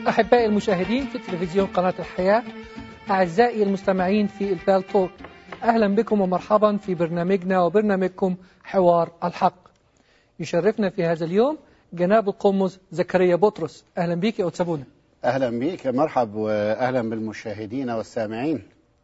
أحبائي المشاهدين في تلفزيون قناة الحياة أعزائي المستمعين في البال توك أهلا بكم ومرحبا في برنامجنا وبرنامجكم حوار الحق يشرفنا في هذا اليوم جناب القمص زكريا بطرس أهلا بك يا أتسابونا أهلا بك مرحب وأهلا بالمشاهدين والسامعين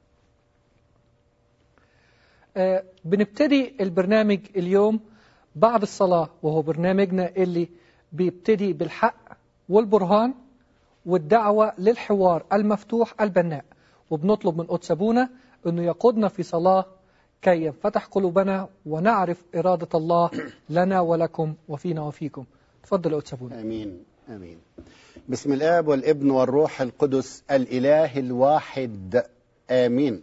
آه بنبتدي البرنامج اليوم بعد الصلاة وهو برنامجنا اللي بيبتدي بالحق والبرهان والدعوة للحوار المفتوح البناء وبنطلب من أتسابونا أنه يقودنا في صلاة كي ينفتح قلوبنا ونعرف إرادة الله لنا ولكم وفينا وفيكم تفضل يا أتسابونا آمين آمين بسم الآب والابن والروح القدس الإله الواحد آمين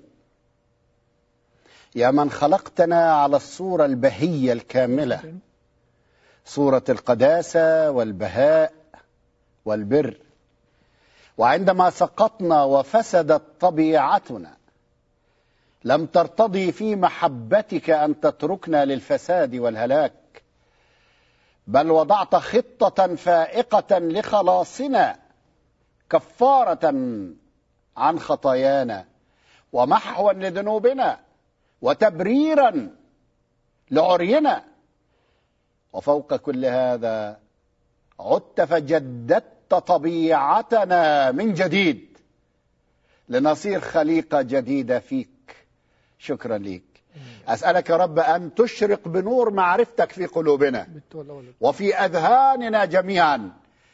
يا من خلقتنا على الصورة البهية الكاملة صورة القداسة والبهاء والبر وعندما سقطنا وفسدت طبيعتنا لم ترتضي في محبتك أن تتركنا للفساد والهلاك بل وضعت خطة فائقة لخلاصنا كفارة عن خطايانا ومحوا لذنوبنا وتبريرا لعرينا وفوق كل هذا عدت فجددت طبيعتنا من جديد لنصير خليقة جديدة فيك شكرا ليك أسألك يا رب أن تشرق بنور معرفتك في قلوبنا وفي أذهاننا جميعا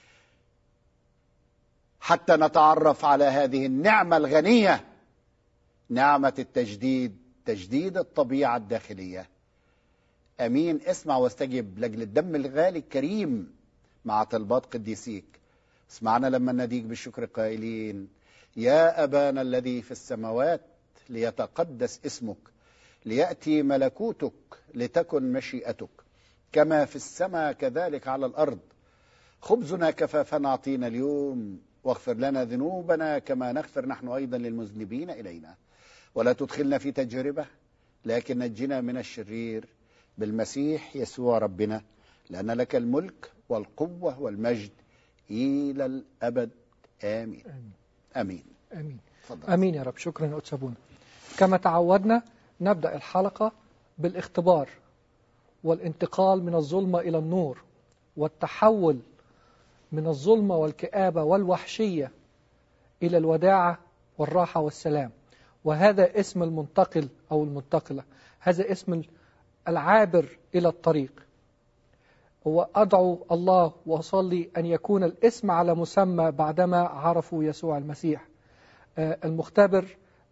حتى نتعرف على هذه النعمة الغنية نعمة التجديد تجديد الطبيعة الداخلية أمين اسمع واستجب لأجل الدم الغالي الكريم مع طلبات قديسيك اسمعنا لما نديك بالشكر قائلين يا أبانا الذي في السماوات ليتقدس اسمك ليأتي ملكوتك لتكن مشيئتك كما في السماء كذلك على الأرض خبزنا كفافنا أعطينا اليوم واغفر لنا ذنوبنا كما نغفر نحن أيضا للمذنبين إلينا ولا تدخلنا في تجربة لكن نجنا من الشرير بالمسيح يسوع ربنا لأن لك الملك والقوة والمجد إلى الأبد آمين آمين آمين فضل. آمين يا رب شكرا أتسابون كما تعودنا نبدأ الحلقة بالاختبار والانتقال من الظلمة إلى النور والتحول من الظلمة والكآبة والوحشية إلى الوداعة والراحة والسلام وهذا اسم المنتقل أو المنتقلة هذا اسم العابر إلى الطريق وأدعو الله وأصلي أن يكون الاسم على مسمى بعدما عرفوا يسوع المسيح المختبر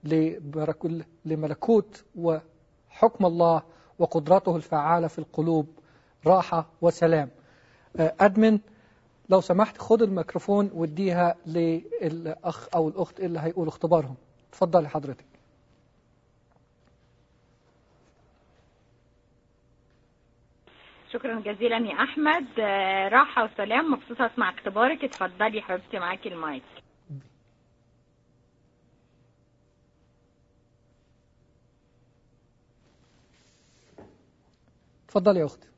لملكوت وحكم الله وقدرته الفعالة في القلوب راحة وسلام أدمن لو سمحت خد الميكروفون واديها للأخ أو الأخت اللي هيقولوا اختبارهم تفضلي حضرتك شكرا جزيلا يا احمد راحه وسلام مبسوطه اسمع اختبارك اتفضلي حبيبتي معاكي المايك اتفضلي يا اختي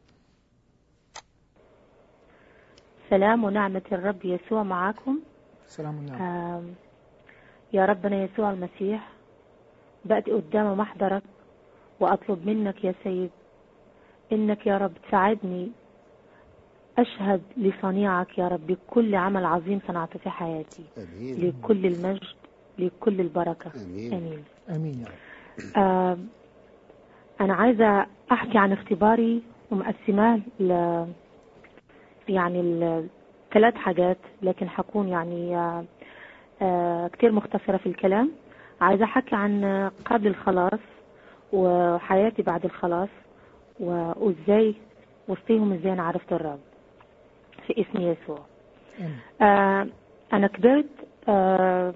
سلام ونعمة الرب يسوع معكم سلام ونعمة آه يا ربنا يسوع المسيح بأتي قدام محضرك وأطلب منك يا سيد إنك يا رب تساعدني أشهد لصنيعك يا رب بكل عمل عظيم صنعته في حياتي آمين لكل المجد لكل البركة آمين. آمين امين يا رب آه أنا عايزة أحكي عن اختباري ومقسماه ل يعني ل- ثلاث حاجات لكن حكون يعني آه آه كتير مختصرة في الكلام عايزة أحكي عن آه، قبل الخلاص وحياتي بعد الخلاص و- وإزاي وسطيهم إزاي أنا عرفت الرب في اسم يسوع امين آه أنا كبرت آه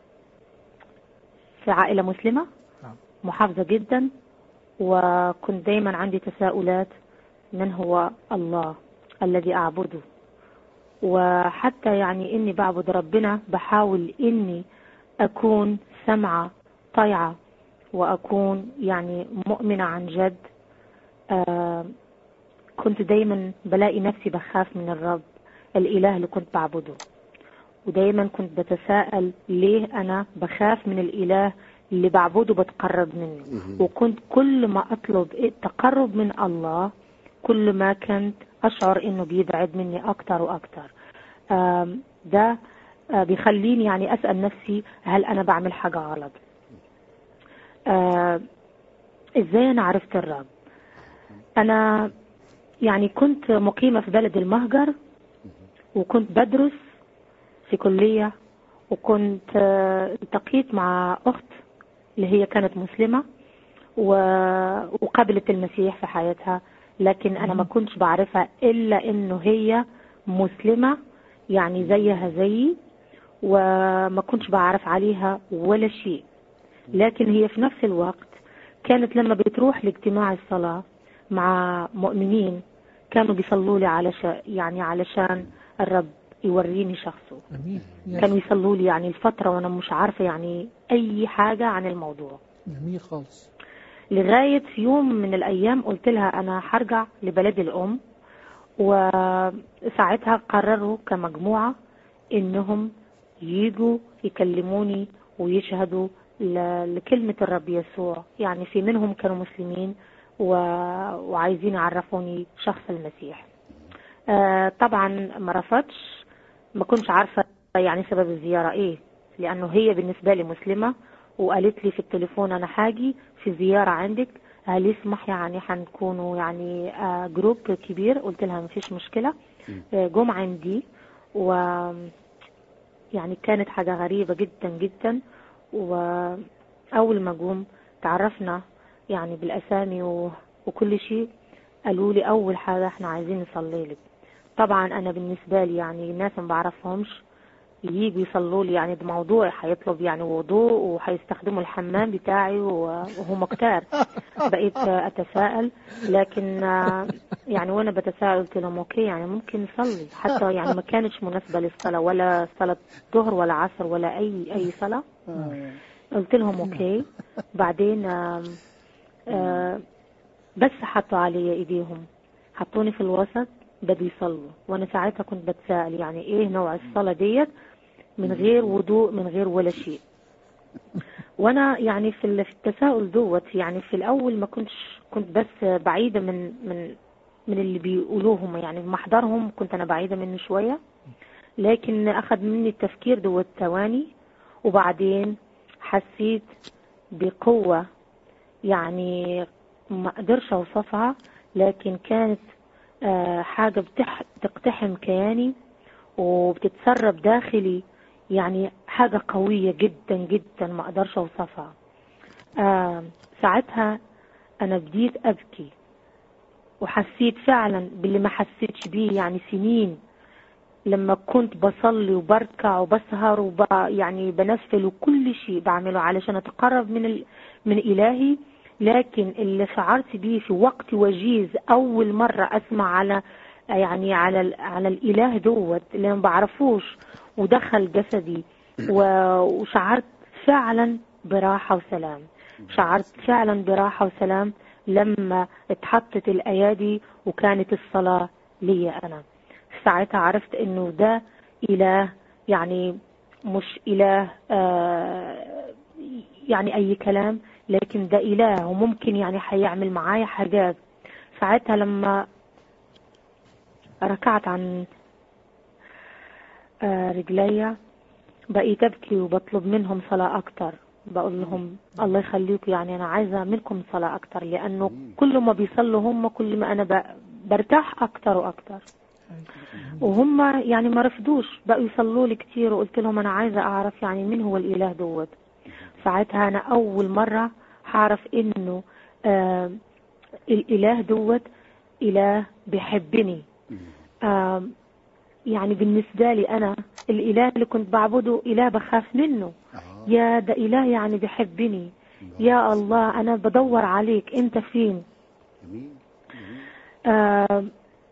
في عائلة مسلمة نعم. محافظة جدا وكنت دايما عندي تساؤلات من هو الله الذي أعبده وحتى يعني إني بعبد ربنا بحاول إني أكون سمعة طيعة وأكون يعني مؤمنة عن جد آه كنت دايما بلاقي نفسي بخاف من الرب الإله اللي كنت بعبده ودايما كنت بتساءل ليه أنا بخاف من الإله اللي بعبده بتقرب منه وكنت كل ما أطلب التقرب من الله كل ما كنت أشعر إنه بيبعد مني أكتر وأكتر آم، ده آه، بيخليني يعني أسأل نفسي هل أنا بعمل حاجة غلط آه، إزاي أنا عرفت الرب أنا يعني كنت مقيمة في بلد المهجر وكنت بدرس في كلية وكنت آه، التقيت مع أخت اللي هي كانت مسلمة و- وقبلت المسيح في حياتها لكن أنا ما كنتش بعرفها إلا إنه هي مسلمة يعني زيها زيي وما كنتش بعرف عليها ولا شيء لكن هي في نفس الوقت كانت لما بتروح لاجتماع الصلاة مع مؤمنين كانوا بيصلوا لي علشان يعني علشان الرب يوريني شخصه جميل كانوا يصلوا لي يعني الفترة وأنا مش عارفة يعني أي حاجة عن الموضوع جميل خالص لغاية في يوم من الأيام قلت لها أنا هرجع لبلدي الأم وساعتها قرروا كمجموعة إنهم يجوا يكلموني ويشهدوا ل- لكلمة الرب يسوع يعني في منهم كانوا مسلمين و... وعايزين يعرفوني شخص المسيح آه طبعا ما رفضش ما كنتش عارفة يعني سبب الزيارة ايه لانه هي بالنسبة لي مسلمة وقالت لي في التليفون انا حاجي في زيارة عندك هل يسمح يعني حنكونوا يعني آه جروب كبير قلت لها مفيش مشكلة آه جم عندي و يعني كانت حاجة غريبة جدا جدا وأول ما جم تعرفنا يعني بالأسامي و... وكل شيء قالوا لي أول حاجة احنا عايزين نصلي لك طبعا أنا بالنسبة لي يعني الناس ما بعرفهمش ييجوا يصلوا لي يعني ده موضوع هيطلب يعني وضوء وهيستخدموا الحمام بتاعي و- وهم كتار بقيت اتساءل لكن آه، يعني وانا بتساءل قلت لهم اوكي يعني ممكن نصلي حتى يعني ما كانتش مناسبه للصلاه ولا صلاه ظهر ولا عصر ولا اي اي صلاه قلت لهم اوكي بعدين آم، آه، بس حطوا علي ايديهم حطوني في الوسط بدوا يصلوا وانا ساعتها كنت بتساءل يعني ايه نوع الصلاه ديت من غير وضوء من غير ولا شيء وانا يعني في ال- في التساؤل دوت يعني في الاول ما كنتش كنت بس بعيده من من من اللي بيقولوه هم يعني محضرهم كنت انا بعيده منه شويه لكن اخذ مني التفكير دوت ثواني وبعدين حسيت بقوه يعني ما اقدرش اوصفها لكن كانت آه، حاجه بتح تقتحم كياني وبتتسرب داخلي يعني حاجة قوية جدا جدا ما اقدرش اوصفها آه ساعتها انا بديت ابكي وحسيت فعلا باللي ما حسيتش بيه يعني سنين لما كنت بصلي وبركع وبسهر وب يعني بنفل وكل شيء بعمله علشان اتقرب من ال... من الهي لكن اللي شعرت بيه في وقت وجيز اول مرة اسمع على يعني على ال... على الاله دوت اللي ما بعرفوش ودخل جسدي و- وشعرت فعلا براحة وسلام شعرت فعلا براحة وسلام لما اتحطت الأيادي وكانت الصلاة لي أنا ساعتها عرفت إنه ده إله يعني مش إله آه يعني أي كلام لكن ده إله وممكن يعني هيعمل معايا حاجات ساعتها لما ركعت عن آه، رجليا بقيت ابكي وبطلب منهم صلاة اكتر بقول لهم الله يخليكم يعني انا عايزة منكم صلاة اكتر لانه كل ما بيصلوا هم كل ما انا ب- برتاح اكتر واكتر وهم يعني ما رفضوش بقوا يصلوا لي كتير وقلت لهم انا عايزة اعرف يعني مين هو الاله دوت ساعتها انا اول مرة هعرف انه آه الاله دوت اله بيحبني آه يعني بالنسبة لي أنا الإله اللي كنت بعبده إله بخاف منه آه. يا ده إله يعني بيحبني يا الله أنا بدور عليك أنت فين جميل جميل. آه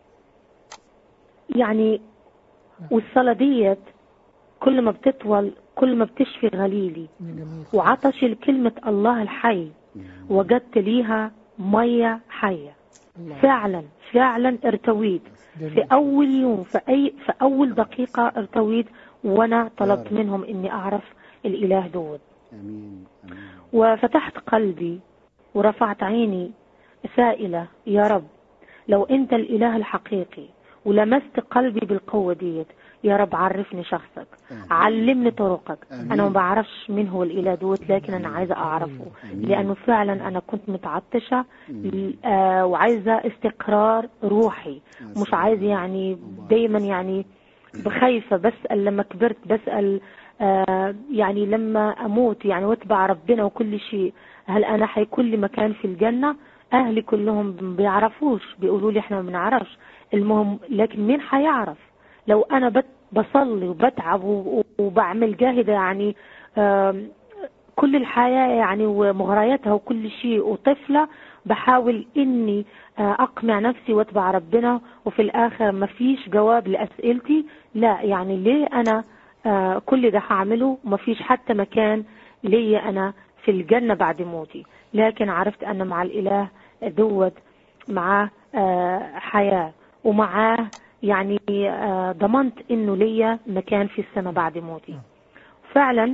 يعني والصلاة ديت كل ما بتطول كل ما بتشفي غليلي جميل وعطش لكلمة الله الحي وجدت ليها مية حية الله فعلا فعلا ارتويت في جميل اول يوم في اي في اول دقيقة ارتويت وأنا طلبت رب. منهم إني أعرف الإله دود امين امين وفتحت قلبي ورفعت عيني سائلة يا رب لو أنت الإله الحقيقي ولمست قلبي بالقوة ديت يا رب عرفني شخصك آمين. علمني طرقك آمين. أنا ما بعرفش مين هو الإله دوت لكن أنا عايزة أعرفه آمين. لأنه فعلا أنا كنت متعطشة آه، وعايزة استقرار روحي مش عايزة يعني دايما يعني بخايفة بسأل لما كبرت بسأل آه، يعني لما أموت يعني واتبع ربنا وكل شيء هل أنا حيكون لي مكان في الجنة أهلي كلهم ما بيعرفوش بيقولوا لي إحنا ما بنعرفش المهم لكن مين حيعرف لو أنا بت بصلي وبتعب و- وبعمل جاهدة يعني آم، كل الحياة يعني ومغرياتها وكل شيء وطفلة بحاول إني آه، أقنع نفسي واتبع ربنا وفي الآخر ما فيش جواب لأسئلتي لا يعني ليه أنا آه، كل ده هعمله وما فيش حتى مكان ليا أنا في الجنة بعد موتي لكن عرفت أن مع الإله دوت معاه آه، حياة ومعاه يعني آه، ضمنت إنه ليا مكان في السماء بعد موتي فعلا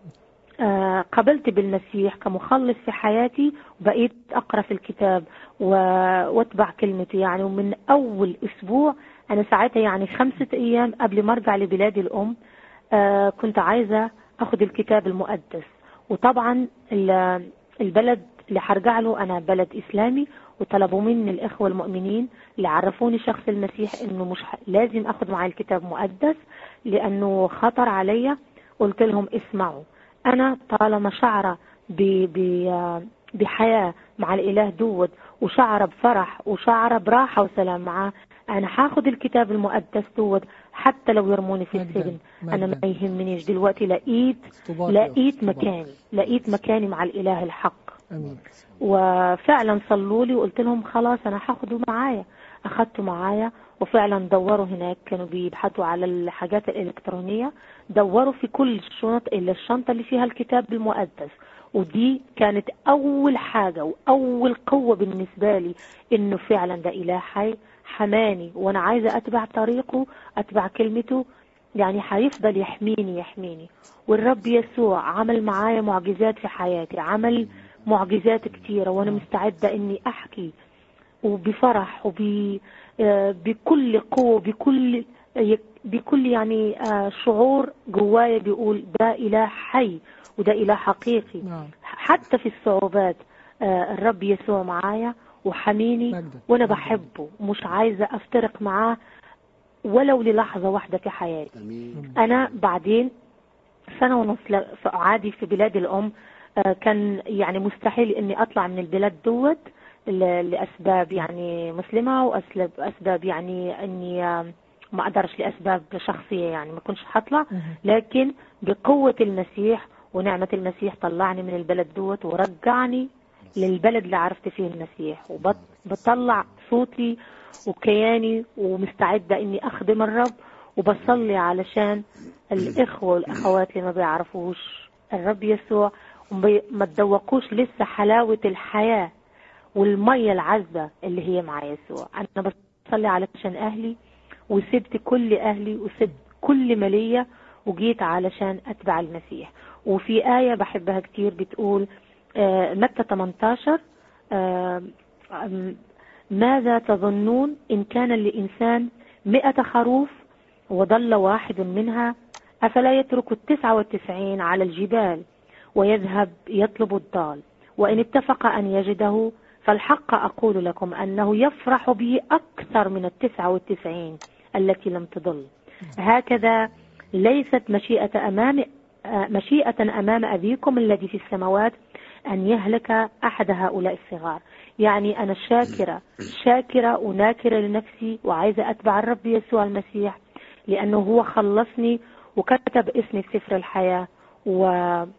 آه، قبلت بالمسيح كمخلص في حياتي وبقيت أقرأ في الكتاب و- واتبع كلمته يعني ومن أول أسبوع أنا ساعتها يعني خمسة أيام قبل ما أرجع لبلادي الأم آه، كنت عايزة أخذ الكتاب المقدس وطبعا ال- البلد اللي هرجع له أنا بلد إسلامي وطلبوا مني الإخوة المؤمنين اللي عرفوني شخص المسيح إنه مش ح- لازم أخذ معي الكتاب مقدس لأنه خطر عليا قلت لهم اسمعوا أنا طالما شعرة ب- ب- بحياة مع الإله دود وشعرة بفرح وشعرة براحة وسلام معاه أنا هاخد الكتاب المقدس دود حتى لو يرموني في مجداً، السجن أنا مجداً. ما يهمنيش دلوقتي لقيت طوباك يا لقيت أخت، طوباك. مكاني لقيت مكاني مع الإله الحق امين وفعلا صلوا لي وقلت لهم خلاص انا هاخده معايا اخدته معايا وفعلا دوروا هناك كانوا بيبحثوا على الحاجات الالكترونيه دوروا في كل الشنط الا الشنطه اللي فيها الكتاب المقدس ودي كانت اول حاجه واول قوه بالنسبه لي انه فعلا ده اله حي حماني وانا عايزه اتبع طريقه اتبع كلمته يعني هيفضل يحميني يحميني والرب يسوع عمل معايا معجزات في حياتي عمل معجزات كتيرة وأنا مستعدة إني أحكي وبفرح وب آه، بكل قوة بكل بكل يعني آه، شعور جوايا بيقول ده إله حي وده إله حقيقي نعم حتى في الصعوبات آه، الرب يسوع معايا وحميني مجدا. وأنا مجدا. بحبه مش عايزة أفترق معاه ولو للحظة واحدة في حياتي امين انا بعدين سنة ونص ل- في- عادي في بلاد الام آه، كان يعني مستحيل اني اطلع من البلاد دوت ل- لاسباب يعني مسلمة واسباب اسباب يعني اني آه، ما اقدرش لاسباب شخصية يعني ما كنتش هطلع مهم. لكن بقوة المسيح ونعمة المسيح طلعني من البلد دوت ورجعني للبلد اللي عرفت فيه المسيح وبطلع صوتي وكياني ومستعدة اني اخدم الرب وبصلي علشان الاخوة والاخوات اللي ما بيعرفوش الرب يسوع وما ما تذوقوش لسه حلاوة الحياة والمية العذبة اللي هي مع يسوع انا بصلي علشان اهلي وسبت كل اهلي وسبت كل ما ليا وجيت علشان اتبع المسيح وفي آية بحبها كتير بتقول آه، متى 18 آه، أم، ماذا تظنون إن كان لإنسان مئة خروف وضل واحد منها أفلا يترك التسعة والتسعين على الجبال ويذهب يطلب الضال وإن اتفق أن يجده فالحق أقول لكم أنه يفرح به أكثر من التسعة والتسعين التي لم تضل هكذا ليست مشيئة أمام آه، مشيئة أمام أبيكم الذي في السماوات أن يهلك أحد هؤلاء الصغار يعني أنا شاكرة شاكرة وناكرة لنفسي وعايزة أتبع الرب يسوع المسيح لأنه هو خلصني وكتب اسمي في سفر الحياة و...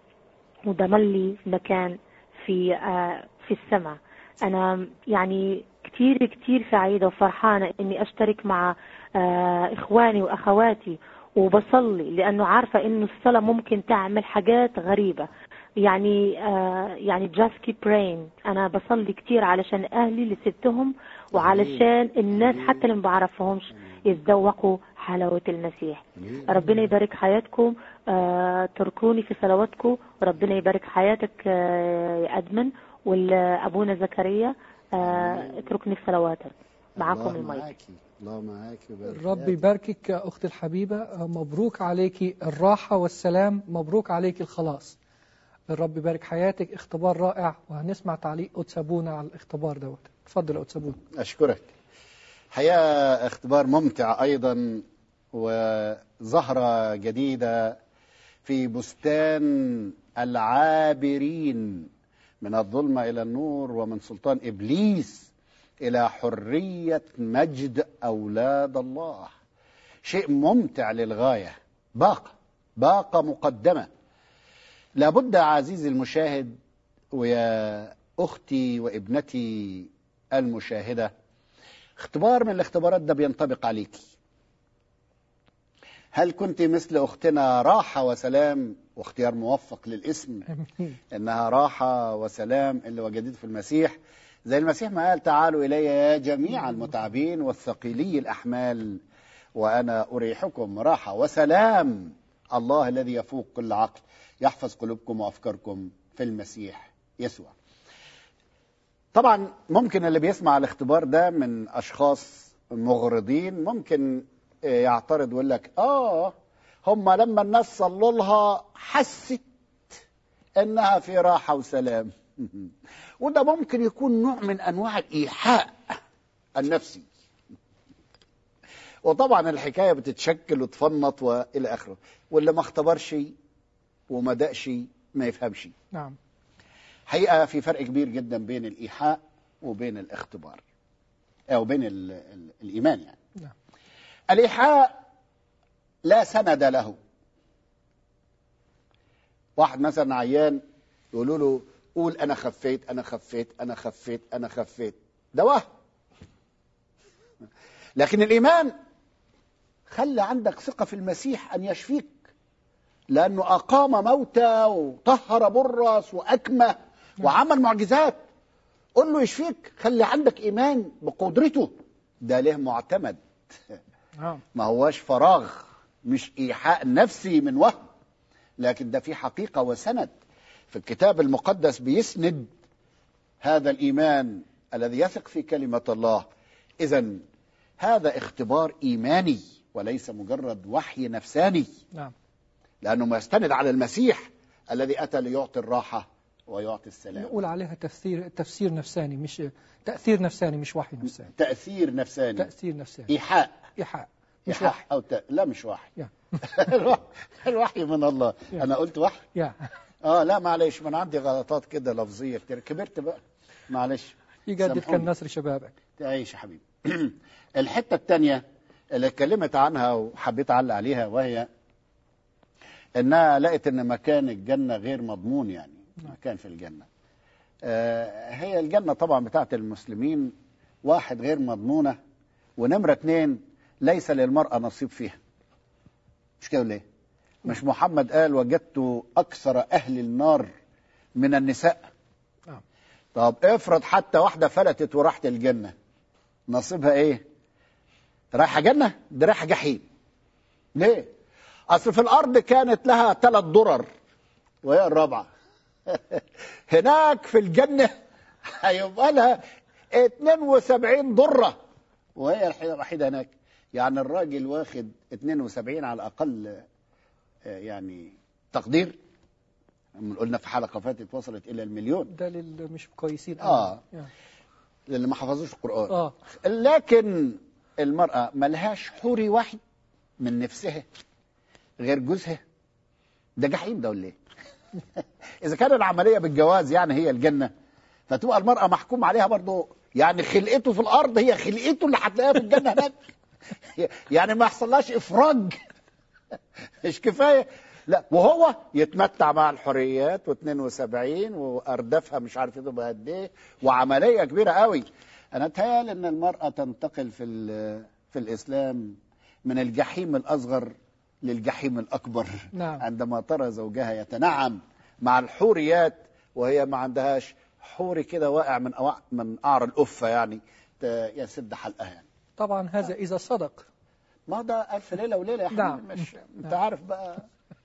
وضمن لي مكان في آه، في السماء أنا يعني كتير كتير سعيدة وفرحانة إني أشترك مع آه، إخواني وأخواتي وبصلي لأنه عارفة إنه الصلاة ممكن تعمل حاجات غريبة يعني آه يعني just keep praying أنا بصلي كتير علشان أهلي اللي سبتهم وعلشان الناس حتى اللي ما بعرفهمش يتذوقوا حلاوة المسيح ربنا يبارك حياتكم آه، تركوني في صلواتكم وربنا يبارك حياتك آه، يا أدمن والأبونا زكريا آه، اتركني في صلواتك معكم الله المايك معاكي الله معاكي ويبارك الرب فيك. يباركك يا أختي الحبيبة مبروك عليك الراحة والسلام مبروك عليك الخلاص الرب يبارك حياتك اختبار رائع وهنسمع تعليق أتسابونا على الاختبار دوت اتفضل يا أتسابون أشكرك حقيقة اختبار ممتع أيضا وزهرة جديدة في بستان العابرين من الظلمة إلى النور ومن سلطان إبليس إلى حرية مجد أولاد الله شيء ممتع للغاية باقة باقة مقدمة لابد عزيزي المشاهد ويا أختي وابنتي المشاهدة اختبار من الاختبارات ده بينطبق عليكي هل كنت مثل أختنا راحة وسلام واختيار موفق للاسم آمين إنها راحة وسلام اللي وجدته في المسيح زي المسيح ما قال تعالوا إلي يا جميع المتعبين والثقيلي الأحمال وأنا أريحكم راحة وسلام الله الذي يفوق كل عقل يحفظ قلوبكم وأفكاركم في المسيح يسوع طبعا ممكن اللي بيسمع الاختبار ده من أشخاص مغرضين ممكن يعترض ويقول لك آه هم لما الناس صلوا لها حست انها في راحه وسلام وده ممكن يكون نوع من انواع الايحاء النفسي وطبعا الحكايه بتتشكل وتفنط والى اخره واللي ما اختبرش وما دقش ما يفهمش نعم حقيقه في فرق كبير جدا بين الايحاء وبين الاختبار او بين ال ال الايمان يعني نعم. الايحاء لا سند له واحد مثلا عيان يقولوا له قول انا خفيت انا خفيت انا خفيت انا خفيت ده وهم لكن الايمان خلى عندك ثقه في المسيح ان يشفيك لانه اقام موتى وطهر برص واكمه وعمل معجزات قل له يشفيك خلي عندك ايمان بقدرته ده له معتمد نعم ما هواش فراغ مش ايحاء نفسي من وهم لكن ده في حقيقه وسند في الكتاب المقدس بيسند هذا الايمان الذي يثق في كلمه الله اذا هذا اختبار ايماني وليس مجرد وحي نفساني نعم لانه ما يستند على المسيح الذي اتى ليعطي الراحه ويعطي السلام نقول عليها تفسير تفسير نفساني مش تأثير نفساني مش وحي نفساني تاثير نفساني تأثير نفساني ايحاء إيحاء مش إيحاء وحي او ت... لا مش وحي يا الوحي من الله يا. انا قلت وحي يا اه لا معلش ما انا عندي غلطات كده لفظيه كتير كبرت بقى معلش يجدد سامحوني. كالنسر شبابك تعيش يا حبيبي الحته الثانيه اللي اتكلمت عنها وحبيت اعلق عليها وهي انها لقت ان مكان الجنه غير مضمون يعني مكان في الجنه آه هي الجنه طبعا بتاعت المسلمين واحد غير مضمونه ونمره اثنين ليس للمراه نصيب فيها مش كده ولا ايه؟ مش محمد قال وجدت اكثر اهل النار من النساء نعم. طب افرض حتى واحده فلتت وراحت الجنه نصيبها ايه رايحه جنه دي رايحه جحيم ليه اصل في الارض كانت لها ثلاث درر وهي الرابعه هناك في الجنه هيبقى لها 72 ضره وهي الوحيده هناك يعني الراجل واخد 72 على الاقل آه، يعني تقدير قلنا في حلقه فاتت وصلت الى المليون ده للي مش كويسين آه. يا. للي ما حفظوش القران اه لكن المرأة ملهاش حوري واحد من نفسها غير جوزها ده جحيم ده ولا ايه؟ إذا كان العملية بالجواز يعني هي الجنة فتبقى المرأة محكوم عليها برضه يعني خلقته في الأرض هي خلقته اللي هتلاقيها في الجنة هناك يعني ما يحصلهاش إفراج مش كفاية لا وهو يتمتع مع الحريات و72 واردافها مش عارف تبقى قد ايه وعمليه كبيره قوي انا اتهيألي ان المراه تنتقل في ال- في الاسلام من الجحيم الاصغر للجحيم الاكبر نعم. عندما ترى زوجها يتنعم مع الحوريات وهي ما عندهاش حوري كده واقع من أوع- من قعر القفه يعني ت- يسد حلقها يعني طبعا هذا إذا صدق ما ده ألف ليلة وليلة يا نعم. حبيبي مش أنت نعم. عارف بقى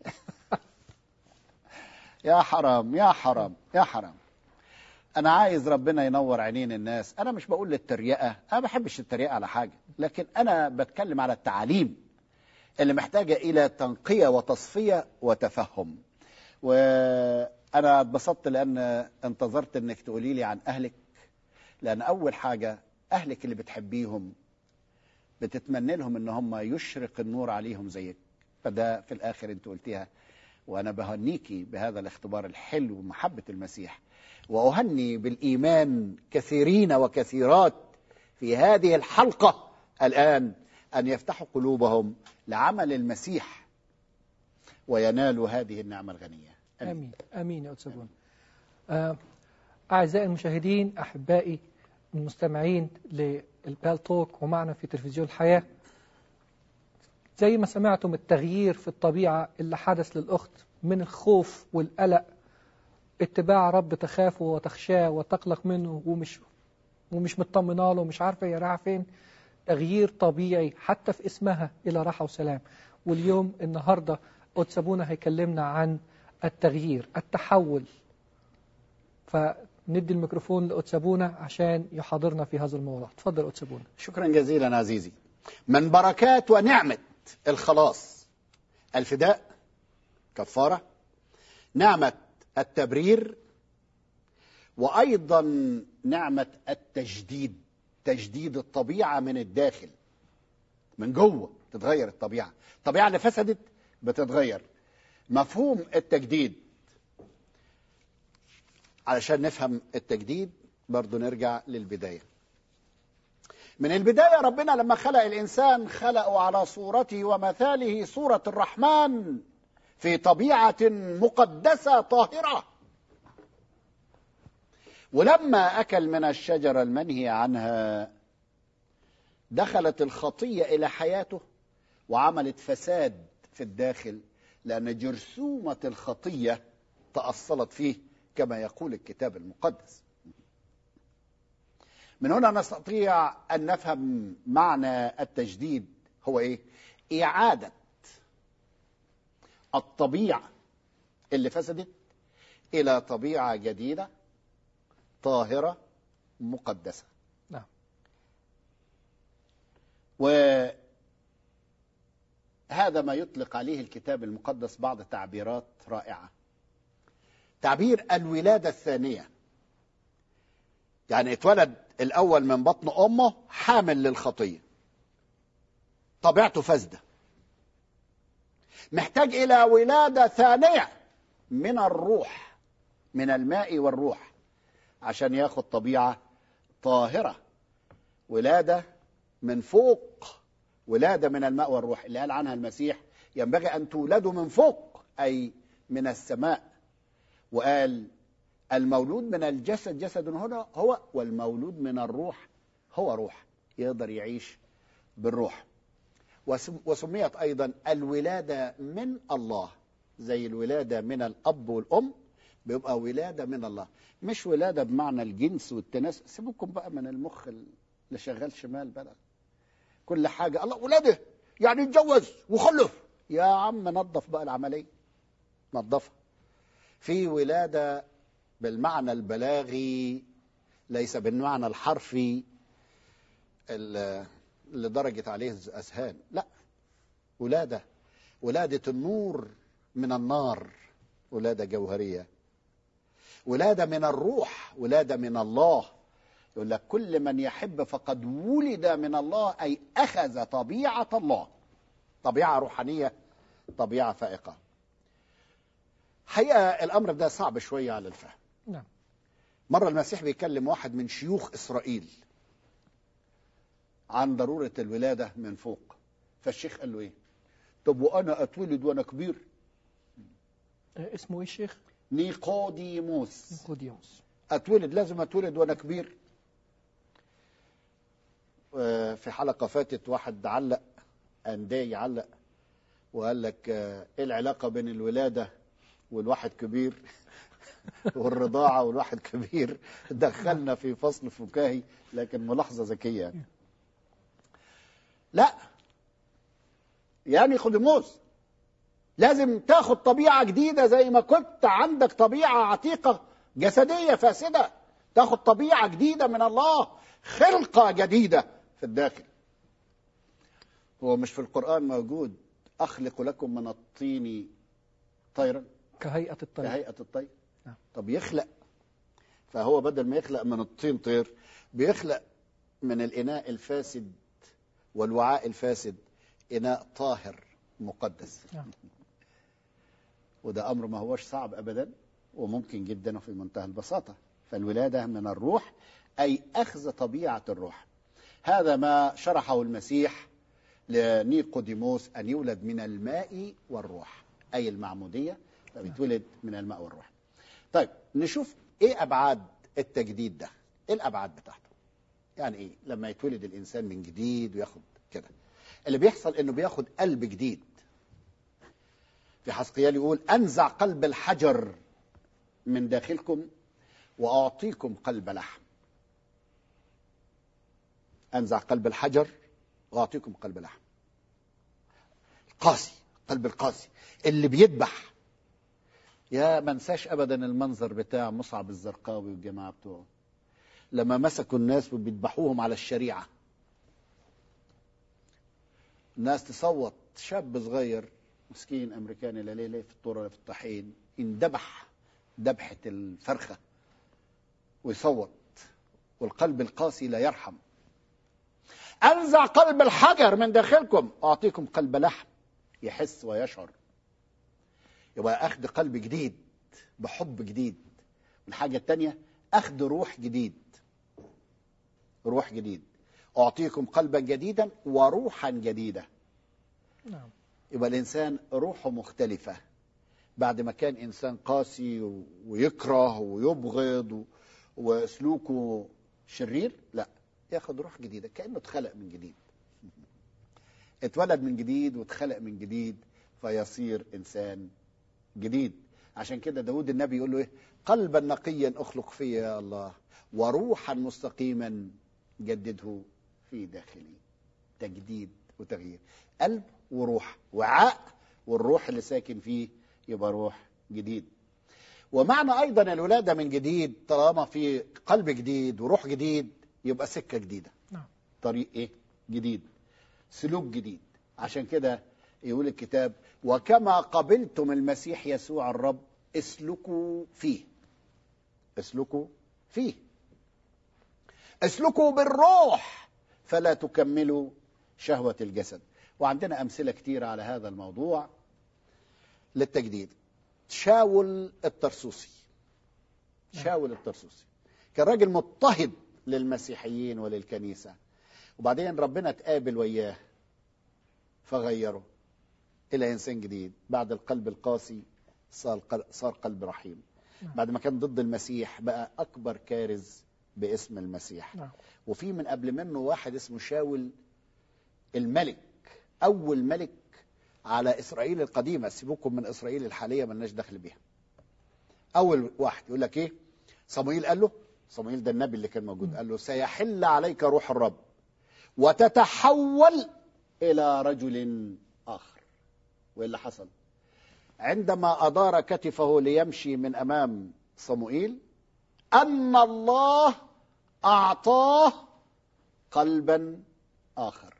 يا حرام يا حرام يا حرام أنا عايز ربنا ينور عينين الناس أنا مش بقول للتريقة أنا ما بحبش التريقة على حاجة لكن أنا بتكلم على التعاليم اللي محتاجة إلى تنقية وتصفية وتفهم وأنا اتبسطت لأن انتظرت أنك تقولي لي عن أهلك لأن أول حاجة أهلك اللي بتحبيهم بتتمنى لهم ان هم يشرق النور عليهم زيك فده في الاخر انت قلتيها وانا بهنيكي بهذا الاختبار الحلو ومحبه المسيح واهني بالايمان كثيرين وكثيرات في هذه الحلقه الان ان يفتحوا قلوبهم لعمل المسيح وينالوا هذه النعمه الغنيه امين امين يا استاذ بونا. آه، اعزائي المشاهدين احبائي المستمعين للبال توك ومعنا في تلفزيون الحياه زي ما سمعتم التغيير في الطبيعه اللي حدث للاخت من الخوف والقلق اتباع رب تخافه وتخشاه وتقلق منه ومش ومش مطمنه له ومش عارفه هي رايحه فين تغيير طبيعي حتى في اسمها الى راحه وسلام واليوم النهارده أتسابونا هيكلمنا عن التغيير التحول فندي الميكروفون لأتسابونا عشان يحاضرنا في هذا الموضوع تفضل أتسابونا شكرا جزيلا عزيزي من بركات ونعمة الخلاص الفداء كفارة نعمة التبرير وأيضا نعمة التجديد تجديد الطبيعة من الداخل من جوه تتغير الطبيعة الطبيعة اللي فسدت بتتغير مفهوم التجديد علشان نفهم التجديد برضو نرجع للبداية من البداية ربنا لما خلق الإنسان خلقه على صورته ومثاله صورة الرحمن في طبيعة مقدسة طاهرة ولما أكل من الشجرة المنهي عنها دخلت الخطية إلى حياته وعملت فساد في الداخل لأن جرثومة الخطية تأصلت فيه كما يقول الكتاب المقدس من هنا نستطيع أن نفهم معنى التجديد هو إيه؟ إعادة الطبيعة اللي فسدت إلى طبيعة جديدة طاهرة مقدسة نعم وهذا ما يطلق عليه الكتاب المقدس بعض تعبيرات رائعة تعبير الولادة الثانية يعني اتولد الأول من بطن أمه حامل للخطية طبيعته فاسدة محتاج إلى ولادة ثانية من الروح من الماء والروح عشان ياخد طبيعة طاهرة ولادة من فوق ولادة من الماء والروح اللي قال عنها المسيح ينبغي أن تولدوا من فوق أي من السماء وقال المولود من الجسد جسد هنا هو والمولود من الروح هو روح يقدر يعيش بالروح وسم- وسميت أيضا الولادة من الله زي الولادة من الأب والأم بيبقى ولادة من الله مش ولادة بمعنى الجنس والتناسل سيبوكم بقى من المخ اللي شغال شمال بقى كل حاجة الله ولادة يعني اتجوز وخلف يا عم نظف بقى العملية نظفها في ولادة بالمعنى البلاغي ليس بالمعنى الحرفي ال- اللي درجت عليه الأذهان لا ولادة ولادة النور من النار ولادة جوهرية ولادة من الروح ولادة من الله يقول لك كل من يحب فقد ولد من الله أي أخذ طبيعة الله طبيعة روحانية طبيعة فائقة حقيقة الأمر ده صعب شوية على الفهم نعم مرة المسيح بيكلم واحد من شيوخ إسرائيل عن ضرورة الولادة من فوق فالشيخ قال له إيه طب وأنا أتولد وأنا كبير آه، اسمه ايه الشيخ؟ نيقوديموس نيقوديموس اتولد لازم اتولد وانا كبير آه، في حلقه فاتت واحد علق انديه يعلق وقال لك آه، ايه العلاقه بين الولاده والواحد كبير والرضاعه والواحد كبير دخلنا في فصل فكاهي لكن ملاحظه ذكيه يعني. لا يا نيقوديموس لازم تاخد طبيعة جديدة زي ما كنت عندك طبيعة عتيقة جسدية فاسدة تاخد طبيعة جديدة من الله خلقة جديدة في الداخل هو مش في القرآن موجود أخلق لكم من الطين طيرا كهيئة الطير كهيئة الطير نعم. طب يخلق فهو بدل ما يخلق من الطين طير بيخلق من الإناء الفاسد والوعاء الفاسد إناء طاهر مقدس نعم. وده أمر ما هوش صعب أبدا وممكن جدا وفي منتهى البساطة فالولادة من الروح أي أخذ طبيعة الروح هذا ما شرحه المسيح لنيقوديموس أن يولد من الماء والروح أي المعمودية فبيتولد من الماء والروح طيب نشوف إيه أبعاد التجديد ده إيه الأبعاد بتاعته يعني إيه لما يتولد الإنسان من جديد وياخد كده اللي بيحصل إنه بياخد قلب جديد في حسقيال يقول أنزع قلب الحجر من داخلكم وأعطيكم قلب لحم أنزع قلب الحجر وأعطيكم قلب لحم قاسي قلب القاسي اللي بيذبح يا ما انساش ابدا المنظر بتاع مصعب الزرقاوي والجماعه بتوعه لما مسكوا الناس وبيذبحوهم على الشريعه الناس تصوت شاب صغير مسكين امريكاني لا ليه ليه في الطور ولا في الطحين اندبح ذبحه الفرخه ويصوت والقلب القاسي لا يرحم انزع قلب الحجر من داخلكم اعطيكم قلب لحم يحس ويشعر يبقى اخذ قلب جديد بحب جديد الحاجه الثانيه اخذ روح جديد روح جديد اعطيكم قلبا جديدا وروحا جديده نعم يبقى الانسان روحه مختلفه بعد ما كان انسان قاسي و- ويكره ويبغض و- وسلوكه شرير لا ياخد روح جديده كانه اتخلق من جديد اتولد من جديد واتخلق من جديد فيصير انسان جديد عشان كده داود النبي يقول له ايه قلبا نقيا اخلق فيا يا الله وروحا مستقيما جدده في داخلي تجديد وتغيير قلب وروح وعاء والروح اللي ساكن فيه يبقى روح جديد ومعنى ايضا الولاده من جديد طالما في قلب جديد وروح جديد يبقى سكه جديده نعم طريق ايه جديد سلوك جديد عشان كده يقول الكتاب وكما قبلتم المسيح يسوع الرب اسلكوا فيه اسلكوا فيه اسلكوا بالروح فلا تكملوا شهوة الجسد وعندنا أمثلة كتيرة على هذا الموضوع للتجديد شاول الترسوسي شاول الترسوسي كان راجل مضطهد للمسيحيين وللكنيسة وبعدين ربنا تقابل وياه فغيره إلى إنسان جديد بعد القلب القاسي صار قل- صار قلب رحيم بعد ما كان ضد المسيح بقى أكبر كارز باسم المسيح نعم وفي من قبل منه واحد اسمه شاول الملك أول ملك على إسرائيل القديمة سيبوكم من إسرائيل الحالية ملناش دخل بيها أول واحد يقول لك إيه صموئيل قال له صموئيل ده النبي اللي كان موجود قال له سيحل عليك روح الرب وتتحول إلى رجل آخر وإيه اللي حصل عندما أدار كتفه ليمشي من أمام صموئيل أن الله أعطاه قلبا آخر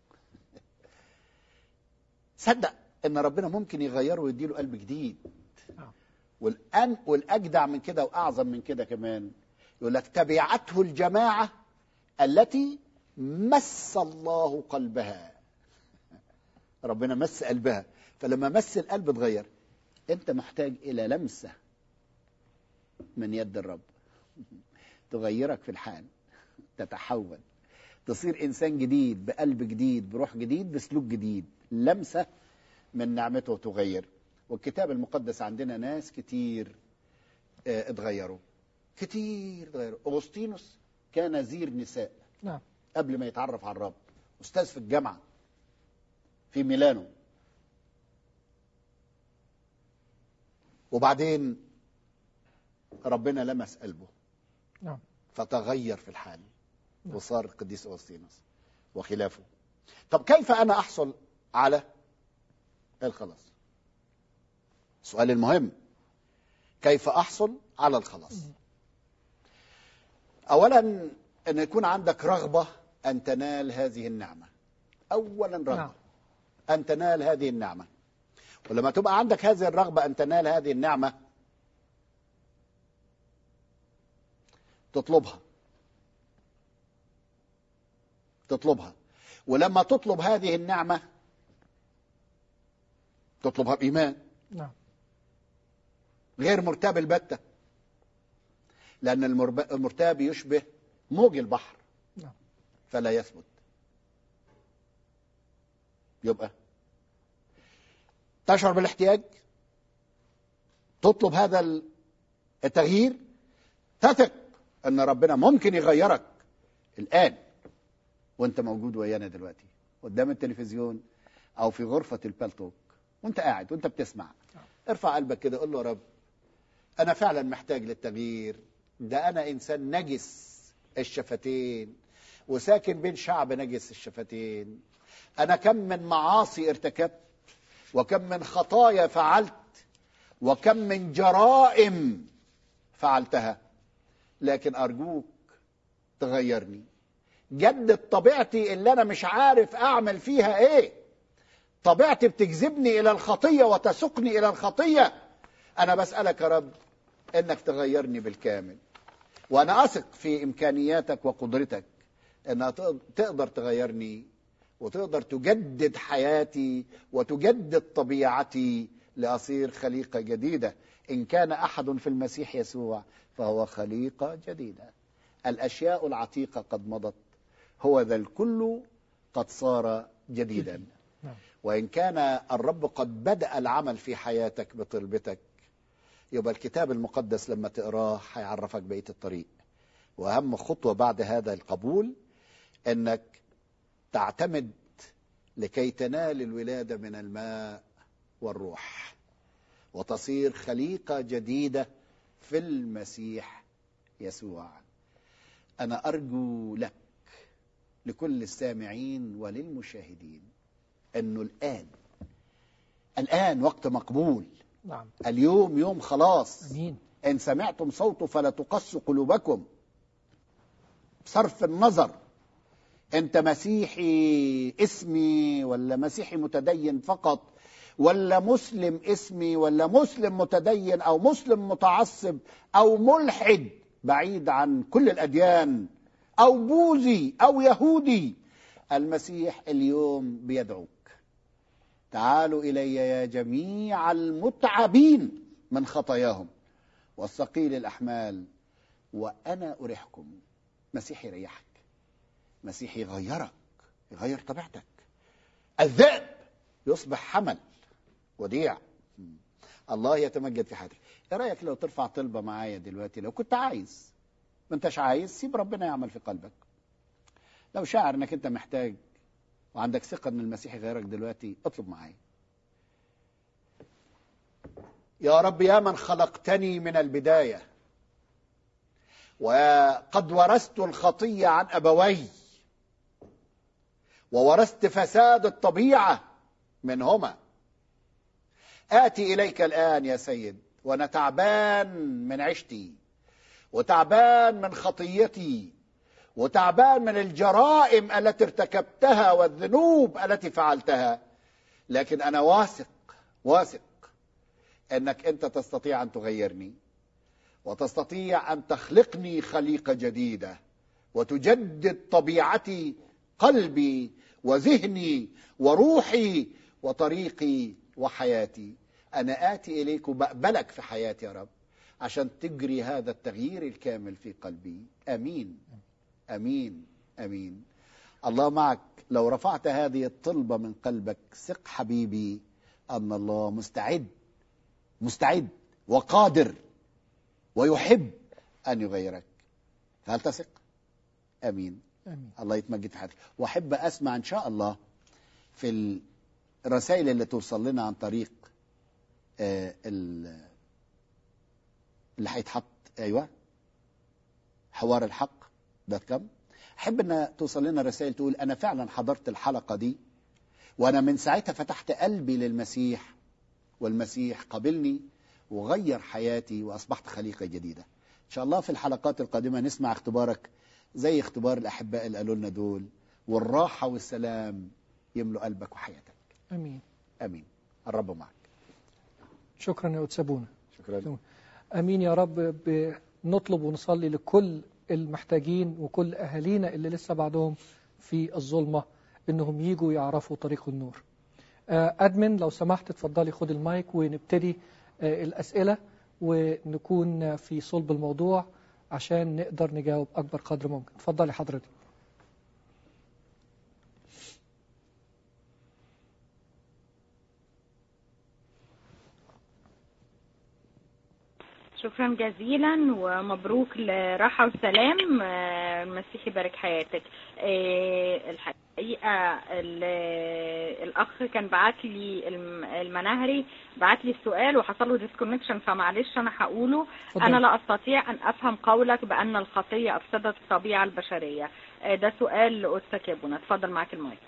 صدق ان ربنا ممكن يغيره ويديله قلب جديد نعم. والان والاجدع من كده واعظم من كده كمان يقول لك تبعته الجماعه التي مس الله قلبها ربنا مس قلبها فلما مس القلب اتغير انت محتاج الى لمسه من يد الرب تغيرك في الحال تتحول تصير انسان جديد بقلب جديد بروح جديد بسلوك جديد لمسه من نعمته تغير والكتاب المقدس عندنا ناس كتير آه، اتغيروا كتير اتغيروا اغسطينوس كان زير نساء نعم قبل ما يتعرف على الرب استاذ في الجامعه في ميلانو وبعدين ربنا لمس قلبه نعم فتغير في الحال نعم. وصار القديس اغسطينوس وخلافه طب كيف انا احصل على الخلاص السؤال المهم كيف احصل على الخلاص اولا ان يكون عندك رغبه ان تنال هذه النعمه اولا رغبه نعم. ان تنال هذه النعمه ولما تبقى عندك هذه الرغبه ان تنال هذه النعمه تطلبها تطلبها ولما تطلب هذه النعمه تطلبها بايمان نعم غير مرتاب البتة لأن المرب- المرتاب يشبه موج البحر نعم. فلا يثبت يبقى تشعر بالاحتياج تطلب هذا ال- التغيير تثق أن ربنا ممكن يغيرك الآن وانت موجود ويانا دلوقتي قدام التلفزيون أو في غرفة البالتوك وانت قاعد وانت بتسمع ارفع قلبك كده قول له يا رب انا فعلا محتاج للتغيير ده انا انسان نجس الشفتين وساكن بين شعب نجس الشفتين انا كم من معاصي ارتكبت وكم من خطايا فعلت وكم من جرائم فعلتها لكن ارجوك تغيرني جدد طبيعتي اللي انا مش عارف اعمل فيها ايه طبيعتي بتجذبني الى الخطيه وتسوقني الى الخطيه انا بسالك يا رب انك تغيرني بالكامل وانا اثق في امكانياتك وقدرتك انها تق- تقدر تغيرني وتقدر تجدد حياتي وتجدد طبيعتي لاصير خليقه جديده ان كان احد في المسيح يسوع فهو خليقه جديده الاشياء العتيقه قد مضت هو ذا الكل قد صار جديدا نعم. وإن كان الرب قد بدأ العمل في حياتك بطلبتك يبقى الكتاب المقدس لما تقراه هيعرفك بقية الطريق وأهم خطوة بعد هذا القبول أنك تعتمد لكي تنال الولادة من الماء والروح وتصير خليقة جديدة في المسيح يسوع أنا أرجو لك لكل السامعين وللمشاهدين انه الان الان وقت مقبول نعم اليوم يوم خلاص امين ان سمعتم صوته فلا تقص قلوبكم بصرف النظر انت مسيحي اسمي ولا مسيحي متدين فقط ولا مسلم اسمي ولا مسلم متدين او مسلم متعصب او ملحد بعيد عن كل الاديان او بوذي او يهودي المسيح اليوم بيدعوك تعالوا الي يا جميع المتعبين من خطاياهم والثقيل الاحمال وانا اريحكم مسيح يريحك مسيح يغيرك يغير طبيعتك الذئب يصبح حمل وديع الله يتمجد في حياتك ايه رايك لو ترفع طلبه معايا دلوقتي لو كنت عايز ما انتش عايز سيب ربنا يعمل في قلبك لو شاعر انك انت محتاج وعندك ثقه ان المسيح يغيرك دلوقتي اطلب معايا يا رب يا من خلقتني من البدايه وقد ورثت الخطيه عن ابوي وورثت فساد الطبيعه منهما اتي اليك الان يا سيد وانا تعبان من عشتي وتعبان من خطيتي وتعبان من الجرائم التي ارتكبتها والذنوب التي فعلتها لكن انا واثق واثق انك انت تستطيع ان تغيرني وتستطيع ان تخلقني خليقه جديده وتجدد طبيعتي قلبي وذهني وروحي وطريقي وحياتي انا اتي اليك وبقبلك في حياتي يا رب عشان تجري هذا التغيير الكامل في قلبي امين امين امين الله معك لو رفعت هذه الطلبه من قلبك ثق حبيبي ان الله مستعد مستعد وقادر ويحب ان يغيرك فهل تثق امين امين الله يتمجد في حياتك واحب اسمع ان شاء الله في الرسائل اللي توصل لنا عن طريق آه، ال- اللي هيتحط ايوه حوار الحق دوت كوم احب ان توصل لنا رسائل تقول انا فعلا حضرت الحلقه دي وانا من ساعتها فتحت قلبي للمسيح والمسيح قبلني وغير حياتي واصبحت خليقه جديده ان شاء الله في الحلقات القادمه نسمع اختبارك زي اختبار الاحباء اللي قالوا لنا دول والراحه والسلام يملوا قلبك وحياتك امين امين الرب معك شكرا يا أتسابونا شكرا امين يا رب بنطلب ونصلي لكل المحتاجين وكل اهالينا اللي لسه بعدهم في الظلمه انهم يجوا يعرفوا طريق النور آه، ادمن لو سمحت اتفضلي خد المايك ونبتدي آه، الاسئله ونكون في صلب الموضوع عشان نقدر نجاوب اكبر قدر ممكن اتفضلي حضرتك شكرا جزيلا ومبروك لراحة وسلام آه، المسيح يبارك حياتك آه، الحقيقة ال- الأخ كان بعت لي الم- المناهري بعت لي السؤال وحصل له ديسكونكشن فمعلش أنا هقوله اتفضلي. أنا لا أستطيع أن أفهم قولك بأن الخطية أفسدت الطبيعة البشرية آه، ده سؤال لأستاذ يابونا اتفضل معاك المايك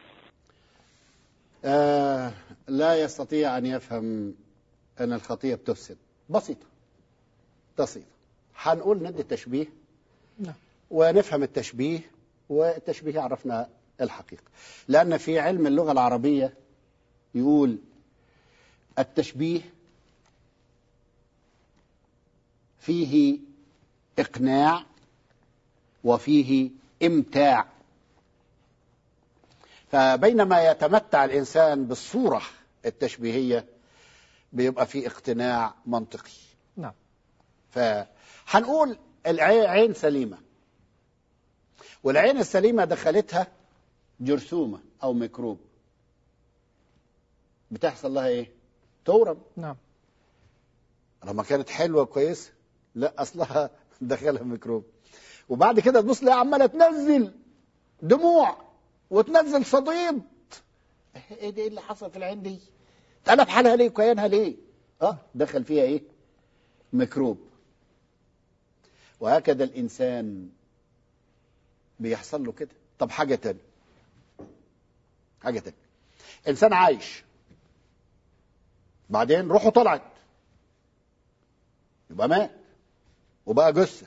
آه لا يستطيع ان يفهم ان الخطيه بتفسد بسيطه بسيطه هنقول ندي تشبيه نعم ونفهم التشبيه والتشبيه يعرفنا الحقيقة لأن في علم اللغة العربية يقول التشبيه فيه إقناع وفيه إمتاع فبينما يتمتع الإنسان بالصورة التشبيهية بيبقى فيه اقتناع منطقي نعم فهنقول العين سليمة والعين السليمة دخلتها جرثومة أو ميكروب بتحصل لها إيه؟ تورم نعم لما كانت حلوة كويسة لا أصلها دخلها ميكروب وبعد كده تبص لها عمالة تنزل دموع وتنزل صديد ايه ده ايه اللي حصل في العين دي؟ اتقلب حالها ليه وكيانها ليه؟ اه دخل فيها ايه؟ ميكروب وهكذا الإنسان بيحصل له كده طب حاجة تانية حاجة تانية إنسان عايش بعدين روحه طلعت يبقى مات وبقى جثة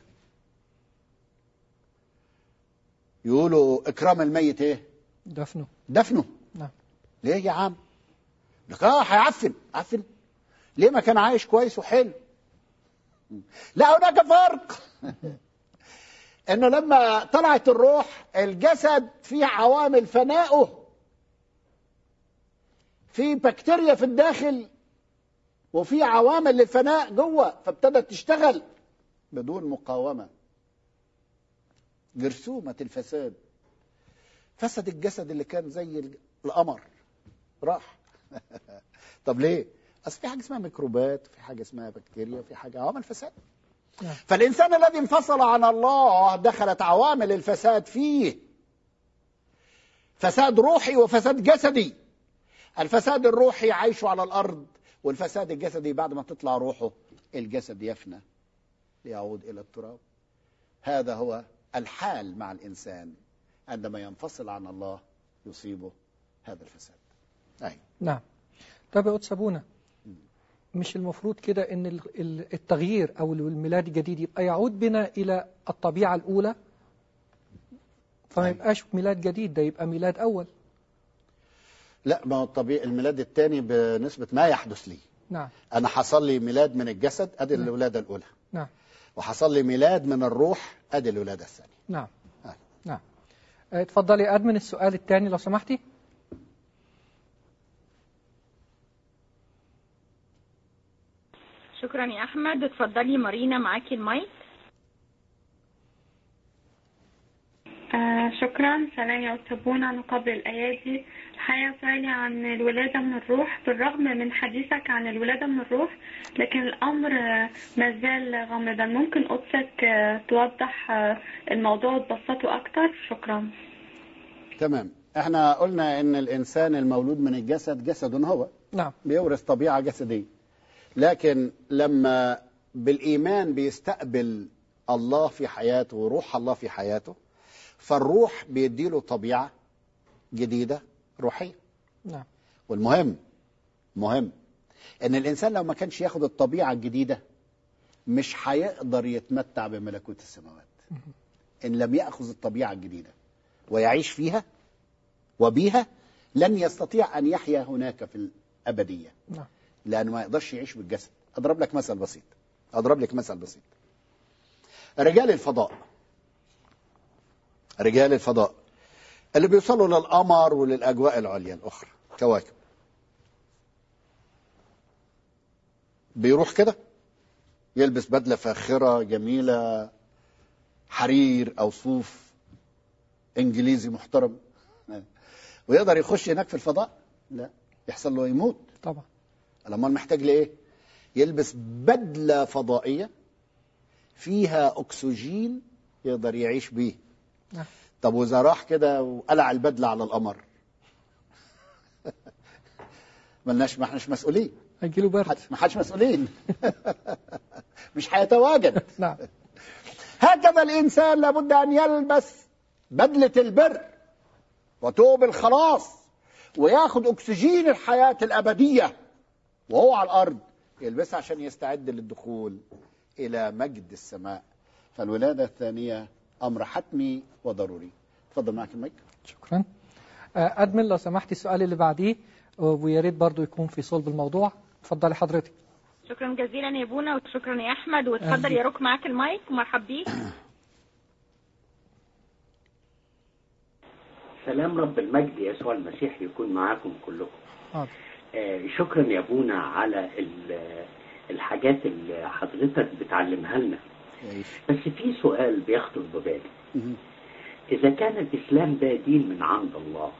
يقولوا إكرام الميت إيه؟ دفنه دفنه نعم ليه يا عم؟ لك اه هيعفن عفن ليه ما كان عايش كويس وحلو لا هناك فرق انه لما طلعت الروح الجسد فيه عوامل فنائه في بكتيريا في الداخل وفي عوامل للفناء جوه فابتدت تشتغل بدون مقاومه جرثومه الفساد فسد الجسد اللي كان زي القمر راح طب ليه؟ اصل في حاجه اسمها ميكروبات في حاجه اسمها بكتيريا في حاجه عوامل فساد نعم. فالانسان الذي انفصل عن الله دخلت عوامل الفساد فيه فساد روحي وفساد جسدي الفساد الروحي عايشه على الارض والفساد الجسدي بعد ما تطلع روحه الجسد يفنى ليعود الى التراب هذا هو الحال مع الانسان عندما ينفصل عن الله يصيبه هذا الفساد أي. نعم طب يا قدس أبونا مش المفروض كده ان ال- ال- التغيير او الميلاد الجديد يبقى يعود بنا الى الطبيعه الاولى فما أيوة. يبقاش ميلاد جديد ده يبقى ميلاد اول لا ما هو الطبيعي الميلاد الثاني بنسبة ما يحدث لي نعم أنا حصل لي ميلاد من الجسد أدي الولادة الأولى نعم وحصل لي ميلاد من الروح أدي الولادة الثانية نعم أيوة. نعم آه، اتفضلي يا ادمن السؤال الثاني لو سمحتي شكرا يا أحمد اتفضلي مارينا معاكي المايك آه شكرا سلام يا أستاذ عن قبل الأيادي الحقيقة سؤالي عن الولادة من الروح بالرغم من حديثك عن الولادة من الروح لكن الأمر آه، ما زال غامضا ممكن قدسك آه، توضح آه، الموضوع وتبسطه أكتر شكرا تمام احنا قلنا ان الانسان المولود من الجسد جسد هو نعم بيورث طبيعة جسدية لكن لما بالإيمان بيستقبل الله في حياته وروح الله في حياته فالروح بيديله طبيعة جديدة روحية نعم والمهم مهم ان الانسان لو ما كانش ياخد الطبيعه الجديده مش هيقدر يتمتع بملكوت السماوات ان لم ياخذ الطبيعه الجديده ويعيش فيها وبيها لن يستطيع ان يحيا هناك في الابديه نعم لانه ما يقدرش يعيش بالجسد اضرب لك مثل بسيط اضرب لك مثل بسيط رجال الفضاء رجال الفضاء اللي بيوصلوا للقمر وللاجواء العليا الاخرى كواكب بيروح كده يلبس بدله فاخره جميله حرير او صوف انجليزي محترم ويقدر يخش هناك في الفضاء لا يحصل له يموت طبعا الامال محتاج لايه يلبس بدله فضائيه فيها اكسجين يقدر يعيش بيه نعم. طب واذا راح كده وقلع البدله على القمر ملناش ما احناش مسؤولين هيجيله برد حد- ما حدش مسؤولين مش هيتواجد نعم هكذا الانسان لابد ان يلبس بدله البر وتوب الخلاص وياخد اكسجين الحياه الابديه وهو على الارض يلبسها عشان يستعد للدخول الى مجد السماء فالولاده الثانيه امر حتمي وضروري تفضل معك المايك شكرا آه، أدمن لو سمحتي السؤال اللي بعديه آه، ويا ريت برضه يكون في صلب الموضوع اتفضلي حضرتك شكرا جزيلا يا بونا وشكرا يا احمد أهلا وتفضل بيك. يا روك معاك المايك ومرحب بيك سلام رب المجد يسوع المسيح يكون معاكم كلكم حاضر آه، شكرا يا ابونا على ال- الحاجات اللي حضرتك بتعلمها لنا بس في سؤال بيخطر ببالي إذا كان الإسلام ده دين من عند الله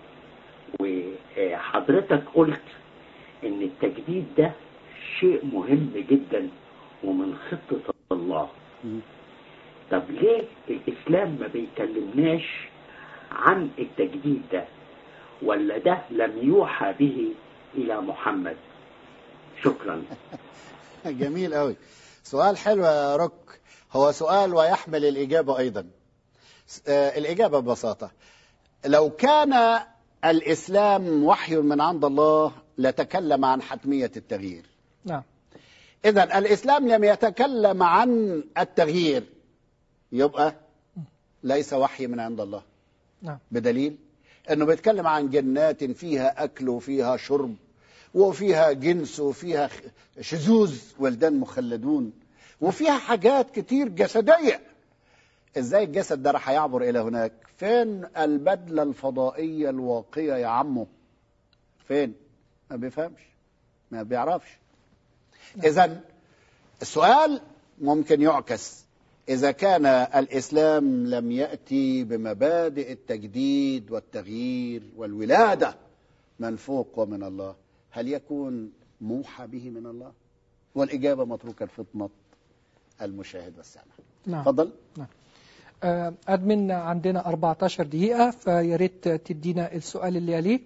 وحضرتك قلت إن التجديد ده شيء مهم جدا ومن خطة الله طب ليه الإسلام ما بيكلمناش عن التجديد ده ولا ده لم يوحى به إلى محمد شكرا جميل قوي سؤال حلو يا روك هو سؤال ويحمل الإجابة أيضا آه، الإجابة ببساطة لو كان الإسلام وحي من عند الله لتكلم عن حتمية التغيير نعم إذا الإسلام لم يتكلم عن التغيير يبقى ليس وحي من عند الله نعم بدليل انه بيتكلم عن جنات فيها اكل وفيها شرب وفيها جنس وفيها خ- شذوذ ولدان مخلدون وفيها حاجات كتير جسديه ازاي الجسد ده راح يعبر الى هناك فين البدله الفضائيه الواقيه يا عمو فين ما بيفهمش ما بيعرفش اذا السؤال ممكن يعكس إذا كان الإسلام لم يأتي بمبادئ التجديد والتغيير والولادة من فوق ومن الله هل يكون موحى به من الله والإجابة متروكة لفطنة المشاهد والسامع نعم تفضل آه، أدمن عندنا 14 دقيقة فيا ريت تدينا السؤال اللي يليه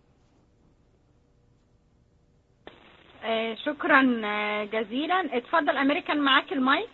آه، شكرا آه، جزيلا اتفضل امريكان معاك المايك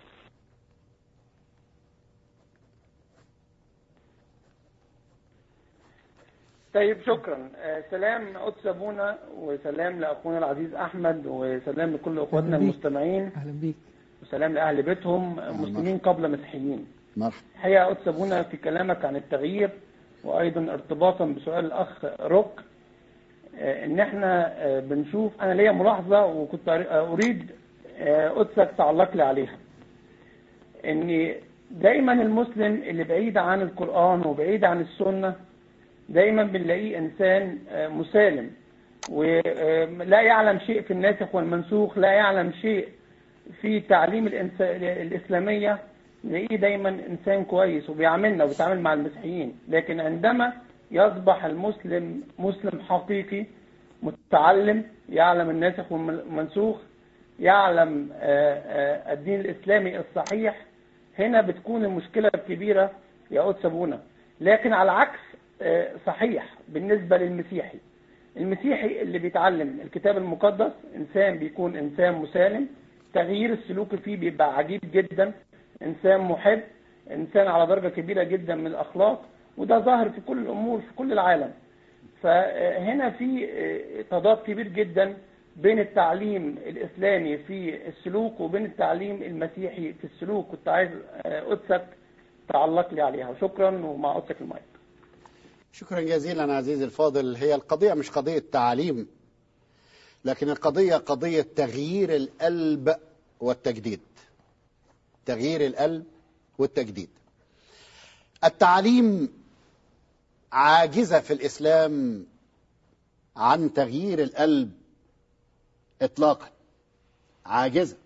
طيب شكرا آه، سلام قدس ابونا وسلام لاخونا العزيز احمد وسلام لكل اخواتنا أهلا بيك. المستمعين أهلا بيك وسلام لاهل بيتهم مسلمين قبل مسيحيين مرحبا الحقيقه قدس ابونا في كلامك عن التغيير وايضا ارتباطا بسؤال الاخ روك آه، ان احنا آه، بنشوف انا ليا ملاحظه وكنت أر- اريد آه، قدسك تعلق لي عليها ان دايما المسلم اللي بعيد عن القران وبعيد عن السنه دايما بنلاقيه انسان آه، مسالم ولا يعلم شيء في الناسخ والمنسوخ لا يعلم شيء في تعليم الإنس- الإسلامية نلاقيه دايما إنسان كويس وبيعاملنا وبيتعامل مع المسيحيين لكن عندما يصبح المسلم مسلم حقيقي متعلم يعلم الناسخ والمنسوخ يعلم آه، آه، الدين الإسلامي الصحيح هنا بتكون المشكلة الكبيرة يا قدس أبونا لكن على العكس آه، صحيح بالنسبة للمسيحي المسيحي اللي بيتعلم الكتاب المقدس إنسان بيكون إنسان مسالم تغيير السلوك فيه بيبقى عجيب جدا إنسان محب إنسان على درجة كبيرة جدا من الأخلاق وده ظاهر في كل الأمور في كل العالم فهنا في تضاد كبير جدا بين التعليم الإسلامي في السلوك وبين التعليم المسيحي في السلوك كنت عايز قدسك تعلق لي عليها شكرا ومع قدسك المايك شكرا جزيلا عزيزي الفاضل هي القضية مش قضية تعليم لكن القضية قضية تغيير القلب والتجديد تغيير القلب والتجديد التعليم عاجزة في الإسلام عن تغيير القلب إطلاقا عاجزة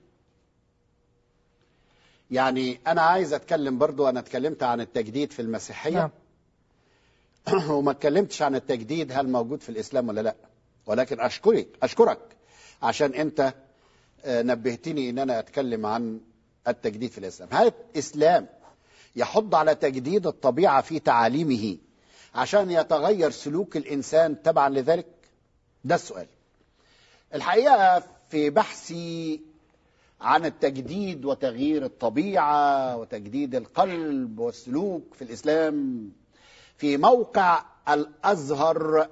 يعني أنا عايز أتكلم برضو أنا اتكلمت عن التجديد في المسيحية نعم. وما اتكلمتش عن التجديد هل موجود في الإسلام ولا لا ولكن أشكرك أشكرك عشان أنت نبهتني أن أنا أتكلم عن التجديد في الإسلام هل الإسلام يحض على تجديد الطبيعة في تعاليمه عشان يتغير سلوك الإنسان تبعا لذلك ده السؤال الحقيقة في بحثي عن التجديد وتغيير الطبيعة وتجديد القلب والسلوك في الإسلام في موقع الأزهر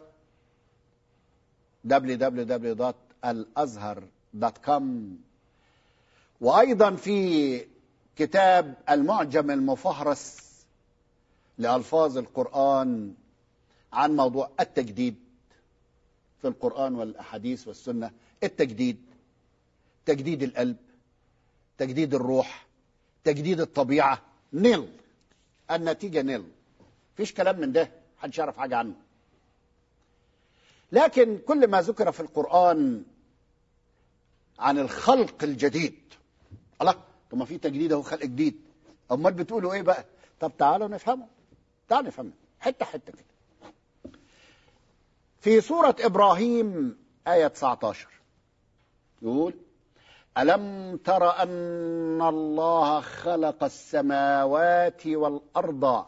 www.الازهر.com وأيضا في كتاب المعجم المفهرس لألفاظ القرآن عن موضوع التجديد في القرآن والأحاديث والسنة التجديد تجديد القلب تجديد الروح تجديد الطبيعة نيل النتيجة نيل فيش كلام من ده محدش يعرف حاجة عنه لكن كل ما ذكر في القرآن عن الخلق الجديد الله طب ما في تجديد اهو خلق جديد امال بتقولوا ايه بقى طب تعالوا نفهمه تعالوا نفهمه حته حته كده في سورة إبراهيم آية 19 يقول ألم تر أن الله خلق السماوات والأرض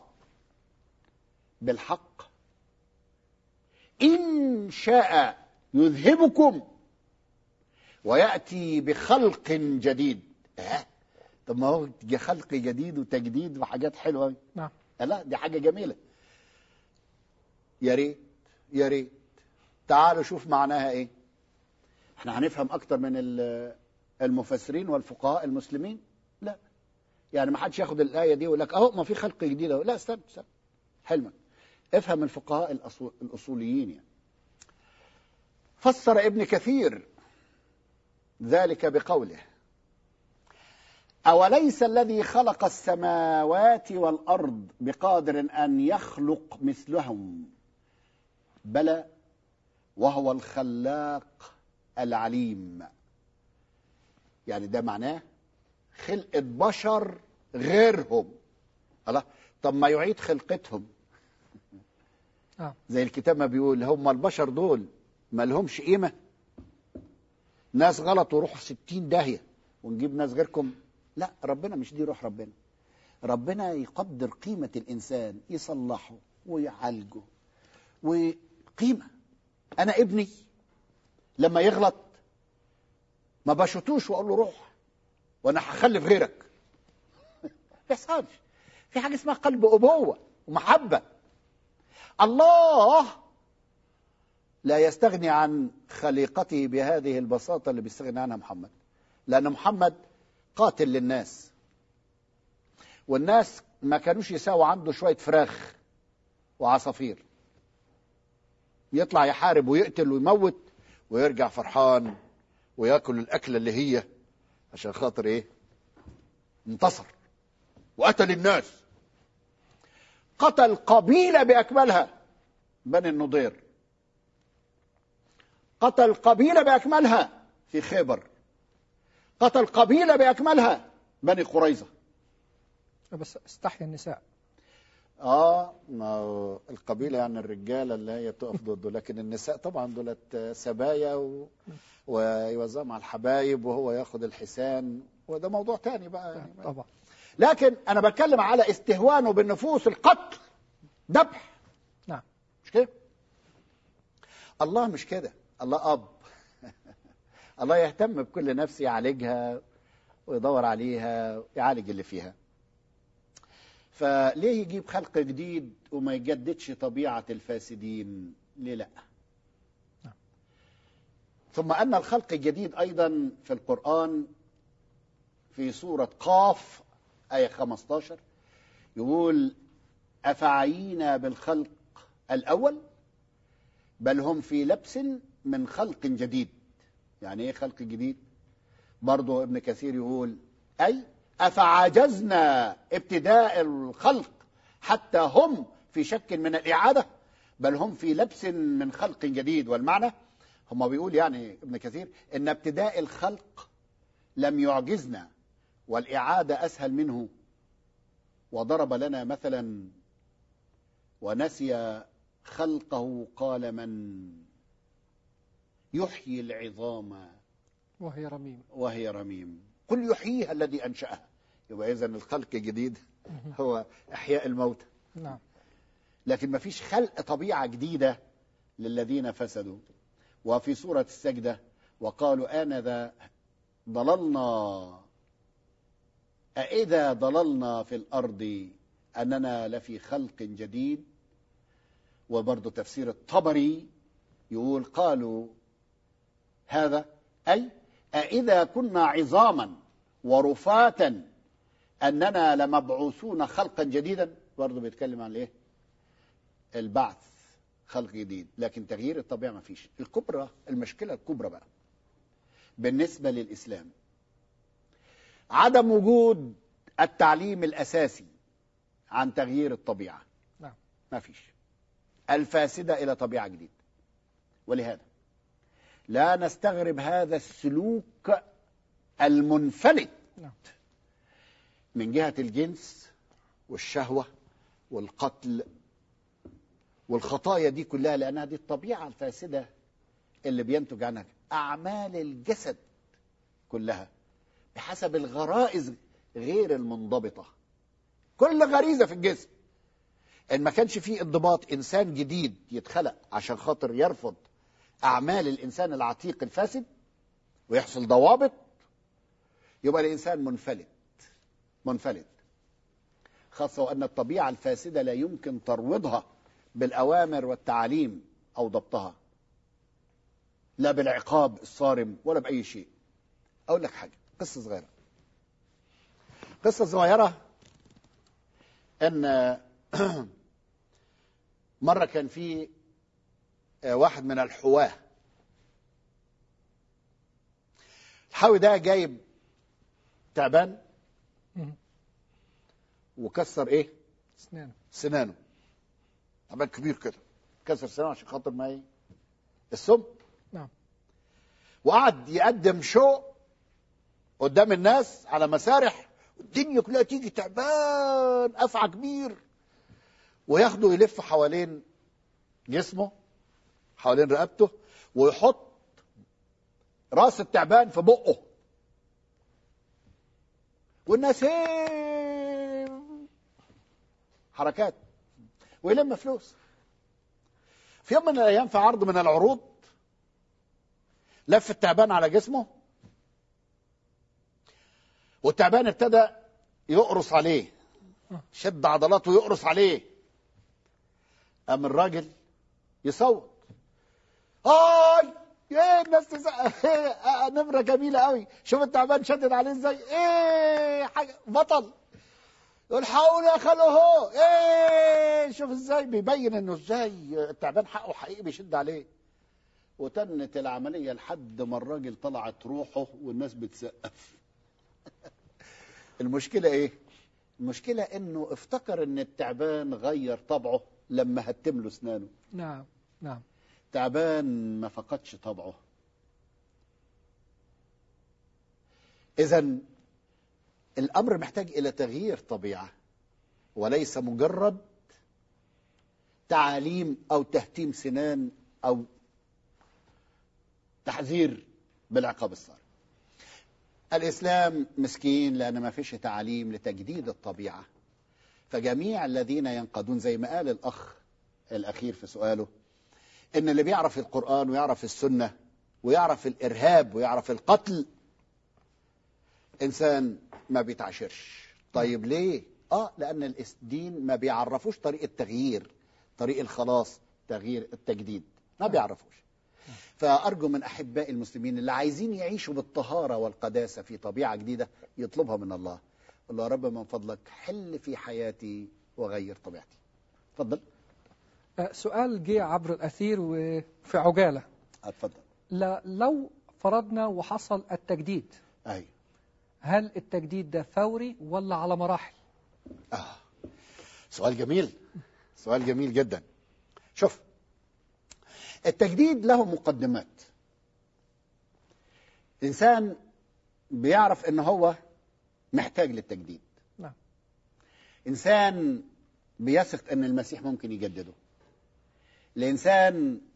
بالحق إن شاء يذهبكم ويأتي بخلق جديد أه؟ طب ما هو خلق جديد وتجديد وحاجات حلوة نعم لا دي حاجة جميلة يا ريت يا ريت تعالوا شوف معناها ايه احنا هنفهم اكتر من المفسرين والفقهاء المسلمين لا يعني ما حدش ياخد الايه دي ويقول لك اهو ما في خلق جديد اهو لا استنى استنى حلمك افهم الفقهاء الأصول الاصوليين يعني فسر ابن كثير ذلك بقوله أوليس الذي خلق السماوات والأرض بقادر أن يخلق مثلهم بلى وهو الخلاق العليم يعني ده معناه خلقة بشر غيرهم الله طب ما يعيد خلقتهم آه. زي الكتاب ما بيقول هم البشر دول ما لهمش قيمة ناس غلط وروحوا في ستين داهية ونجيب ناس غيركم لا ربنا مش دي روح ربنا ربنا يقدر قيمة الإنسان يصلحه ويعالجه وقيمة أنا ابني لما يغلط ما بشطوش وأقول له روح وأنا هخلف غيرك ما يحصلش في حاجة اسمها قلب أبوة ومحبة الله لا يستغني عن خليقته بهذه البساطة اللي بيستغني عنها محمد لأن محمد قاتل للناس والناس ما كانوش يساووا عنده شوية فراخ وعصافير يطلع يحارب ويقتل ويموت ويرجع فرحان وياكل الأكلة اللي هي عشان خاطر إيه انتصر وقتل الناس قتل قبيلة بأكملها بني النضير قتل قبيلة بأكملها في خيبر قتل قبيلة بأكملها بني قريظة بس استحيا النساء اه ما هو القبيلة يعني الرجالة اللي هي بتقف ضده لكن النساء طبعا دولت سبايا و... ويوزعهم على الحبايب وهو ياخد الحسان وده موضوع تاني بقى يعني طبعا لكن انا بتكلم على استهوانه بالنفوس القتل ذبح نعم مش كده الله مش كده الله اب الله يهتم بكل نفس يعالجها ويدور عليها يعالج اللي فيها فليه يجيب خلق جديد وما يجددش طبيعة الفاسدين ليه لا نعم. ثم أن الخلق الجديد أيضا في القرآن في سورة قاف آية 15 يقول أفعينا بالخلق الأول بل هم في لبس من خلق جديد يعني ايه خلق جديد برضو ابن كثير يقول أي أفعجزنا ابتداء الخلق حتى هم في شك من الإعادة بل هم في لبس من خلق جديد والمعنى هم بيقول يعني ابن كثير إن ابتداء الخلق لم يعجزنا والإعادة أسهل منه وضرب لنا مثلا ونسي خلقه قال من يحيي العظام وهي رميم وهي رميم قل يحييها الذي أنشأها يبقى إذا الخلق الجديد هو إحياء الموتى نعم لكن ما فيش خلق طبيعة جديدة للذين فسدوا وفي سورة السجدة وقالوا آنذا ضللنا أإذا ضللنا في الأرض أننا لفي خلق جديد وبرضه تفسير الطبري يقول قالوا هذا أي أإذا كنا عظاما ورفاتا أننا لمبعوثون خلقا جديدا برضه بيتكلم عن إيه البعث خلق جديد لكن تغيير الطبيعة ما فيش الكبرى المشكلة الكبرى بقى بالنسبة للإسلام عدم وجود التعليم الأساسي عن تغيير الطبيعة نعم. ما فيش الفاسدة إلى طبيعة جديدة ولهذا لا نستغرب هذا السلوك المنفلت نعم. من جهة الجنس والشهوة والقتل والخطايا دي كلها لأنها دي الطبيعة الفاسدة اللي بينتج عنها أعمال الجسد كلها بحسب الغرائز غير المنضبطة كل غريزة في الجسم إن ما كانش فيه انضباط إنسان جديد يتخلق عشان خاطر يرفض أعمال الإنسان العتيق الفاسد ويحصل ضوابط يبقى الإنسان منفلت منفلت خاصة وأن الطبيعة الفاسدة لا يمكن ترويضها بالأوامر والتعاليم أو ضبطها لا بالعقاب الصارم ولا بأي شيء أقول لك حاجة قصة صغيرة قصة صغيرة أن مرة كان في واحد من الحواة الحاوي ده جايب تعبان مم. وكسر ايه اسنان سنانه تعبان كبير كده كسر سنانه عشان خاطر ما ايه السم نعم. وقعد يقدم شو قدام الناس على مسارح الدنيا كلها تيجي تعبان افعى كبير وياخده يلف حوالين جسمه حوالين رقبته ويحط راس التعبان في بقه والناس هي حركات ويلم فلوس في يوم من الايام في عرض من العروض لف التعبان على جسمه والتعبان ابتدى يقرص عليه شد عضلاته ويقرص عليه قام الراجل يصوت هاي ايه الناس تزق إيه نمرة جميلة قوي شوف التعبان شدد عليه ازاي ايه حاجة بطل يقول حاول يا خالو هو ايه شوف ازاي بيبين انه ازاي التعبان حقه حقيقي بيشد عليه وتنت العملية لحد ما الراجل طلعت روحه والناس بتسقف المشكلة ايه المشكلة انه افتكر ان التعبان غير طبعه لما هتم له اسنانه نعم نعم تعبان ما فقدش طبعه اذا الامر محتاج الى تغيير طبيعه وليس مجرد تعاليم او تهتيم سنان او تحذير بالعقاب الصارم الاسلام مسكين لان ما فيش تعاليم لتجديد الطبيعه فجميع الذين ينقضون زي ما قال الاخ الاخير في سؤاله ان اللي بيعرف القرآن ويعرف السنة ويعرف الارهاب ويعرف القتل انسان ما بيتعاشرش طيب ليه اه لان الدين ما بيعرفوش طريق التغيير طريق الخلاص تغيير التجديد ما بيعرفوش فأرجو من أحباء المسلمين اللي عايزين يعيشوا بالطهارة والقداسة في طبيعة جديدة يطلبها من الله قل له يا رب من فضلك حل في حياتي وغير طبيعتي اتفضل آه، سؤال جه عبر الأثير وفي عجالة اتفضل لا- لو فرضنا وحصل التجديد أي هل التجديد ده فوري ولا على مراحل آه. سؤال جميل سؤال جميل جدا شوف التجديد له مقدمات الإنسان بيعرف إن هو محتاج للتجديد نعم. إنسان بيثق إن المسيح ممكن يجدده الإنسان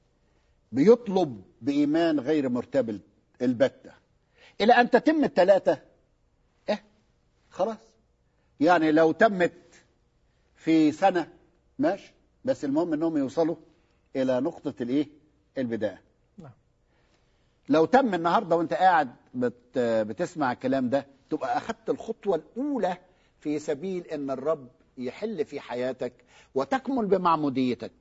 بيطلب بإيمان غير مرتبط البتة إلى أن تتم الثلاثة إيه خلاص يعني لو تمت في سنة ماشي بس المهم انهم يوصلوا الى نقطة الايه البداية نعم. لو تم النهاردة وانت قاعد بت بتسمع الكلام ده تبقى اخدت الخطوة الاولى في سبيل ان الرب يحل في حياتك وتكمل بمعموديتك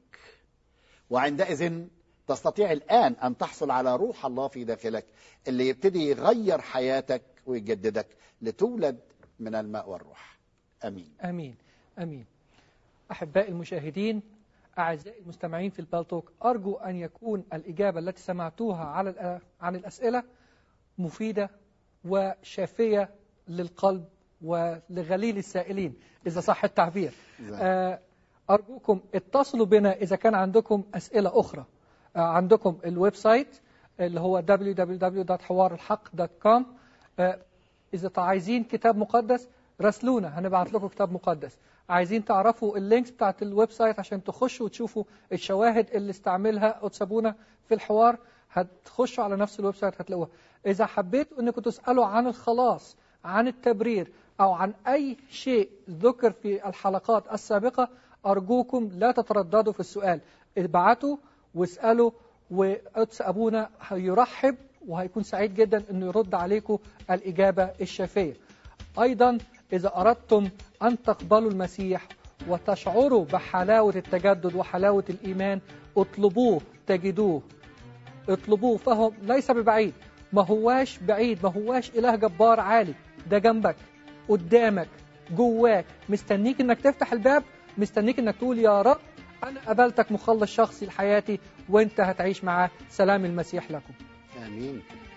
وعندئذ تستطيع الآن أن تحصل على روح الله في داخلك اللي يبتدي يغير حياتك ويجددك لتولد من الماء والروح أمين أمين أمين أحبائي المشاهدين أعزائي المستمعين في البالتوك أرجو أن يكون الإجابة التي سمعتوها على الأ- عن الأسئلة مفيدة وشافية للقلب ولغليل السائلين إذا صح التعبير آه، أرجوكم اتصلوا بنا إذا كان عندكم أسئلة أخرى آه، عندكم الويب سايت اللي هو www.حوارالحق.com آه، إذا عايزين كتاب مقدس راسلونا هنبعت لكم كتاب مقدس عايزين تعرفوا اللينكس بتاعت الويب سايت عشان تخشوا وتشوفوا الشواهد اللي استعملها أتسابونا في الحوار هتخشوا على نفس الويب سايت هتلاقوها إذا حبيتوا أنكم تسألوا عن الخلاص عن التبرير أو عن أي شيء ذكر في الحلقات السابقة أرجوكم لا تترددوا في السؤال ابعتوا واسألوا وقدس أبونا هيرحب وهيكون سعيد جدا أنه يرد عليكم الإجابة الشافية أيضا إذا أردتم أن تقبلوا المسيح وتشعروا بحلاوة التجدد وحلاوة الإيمان اطلبوه تجدوه اطلبوه فهو ليس ببعيد ما هواش بعيد ما هواش إله جبار عالي ده جنبك قدامك جواك مستنيك انك تفتح الباب مستنيك انك تقول يا رب انا قبلتك مخلص شخصي لحياتي وانت هتعيش معاه سلام المسيح لكم آمين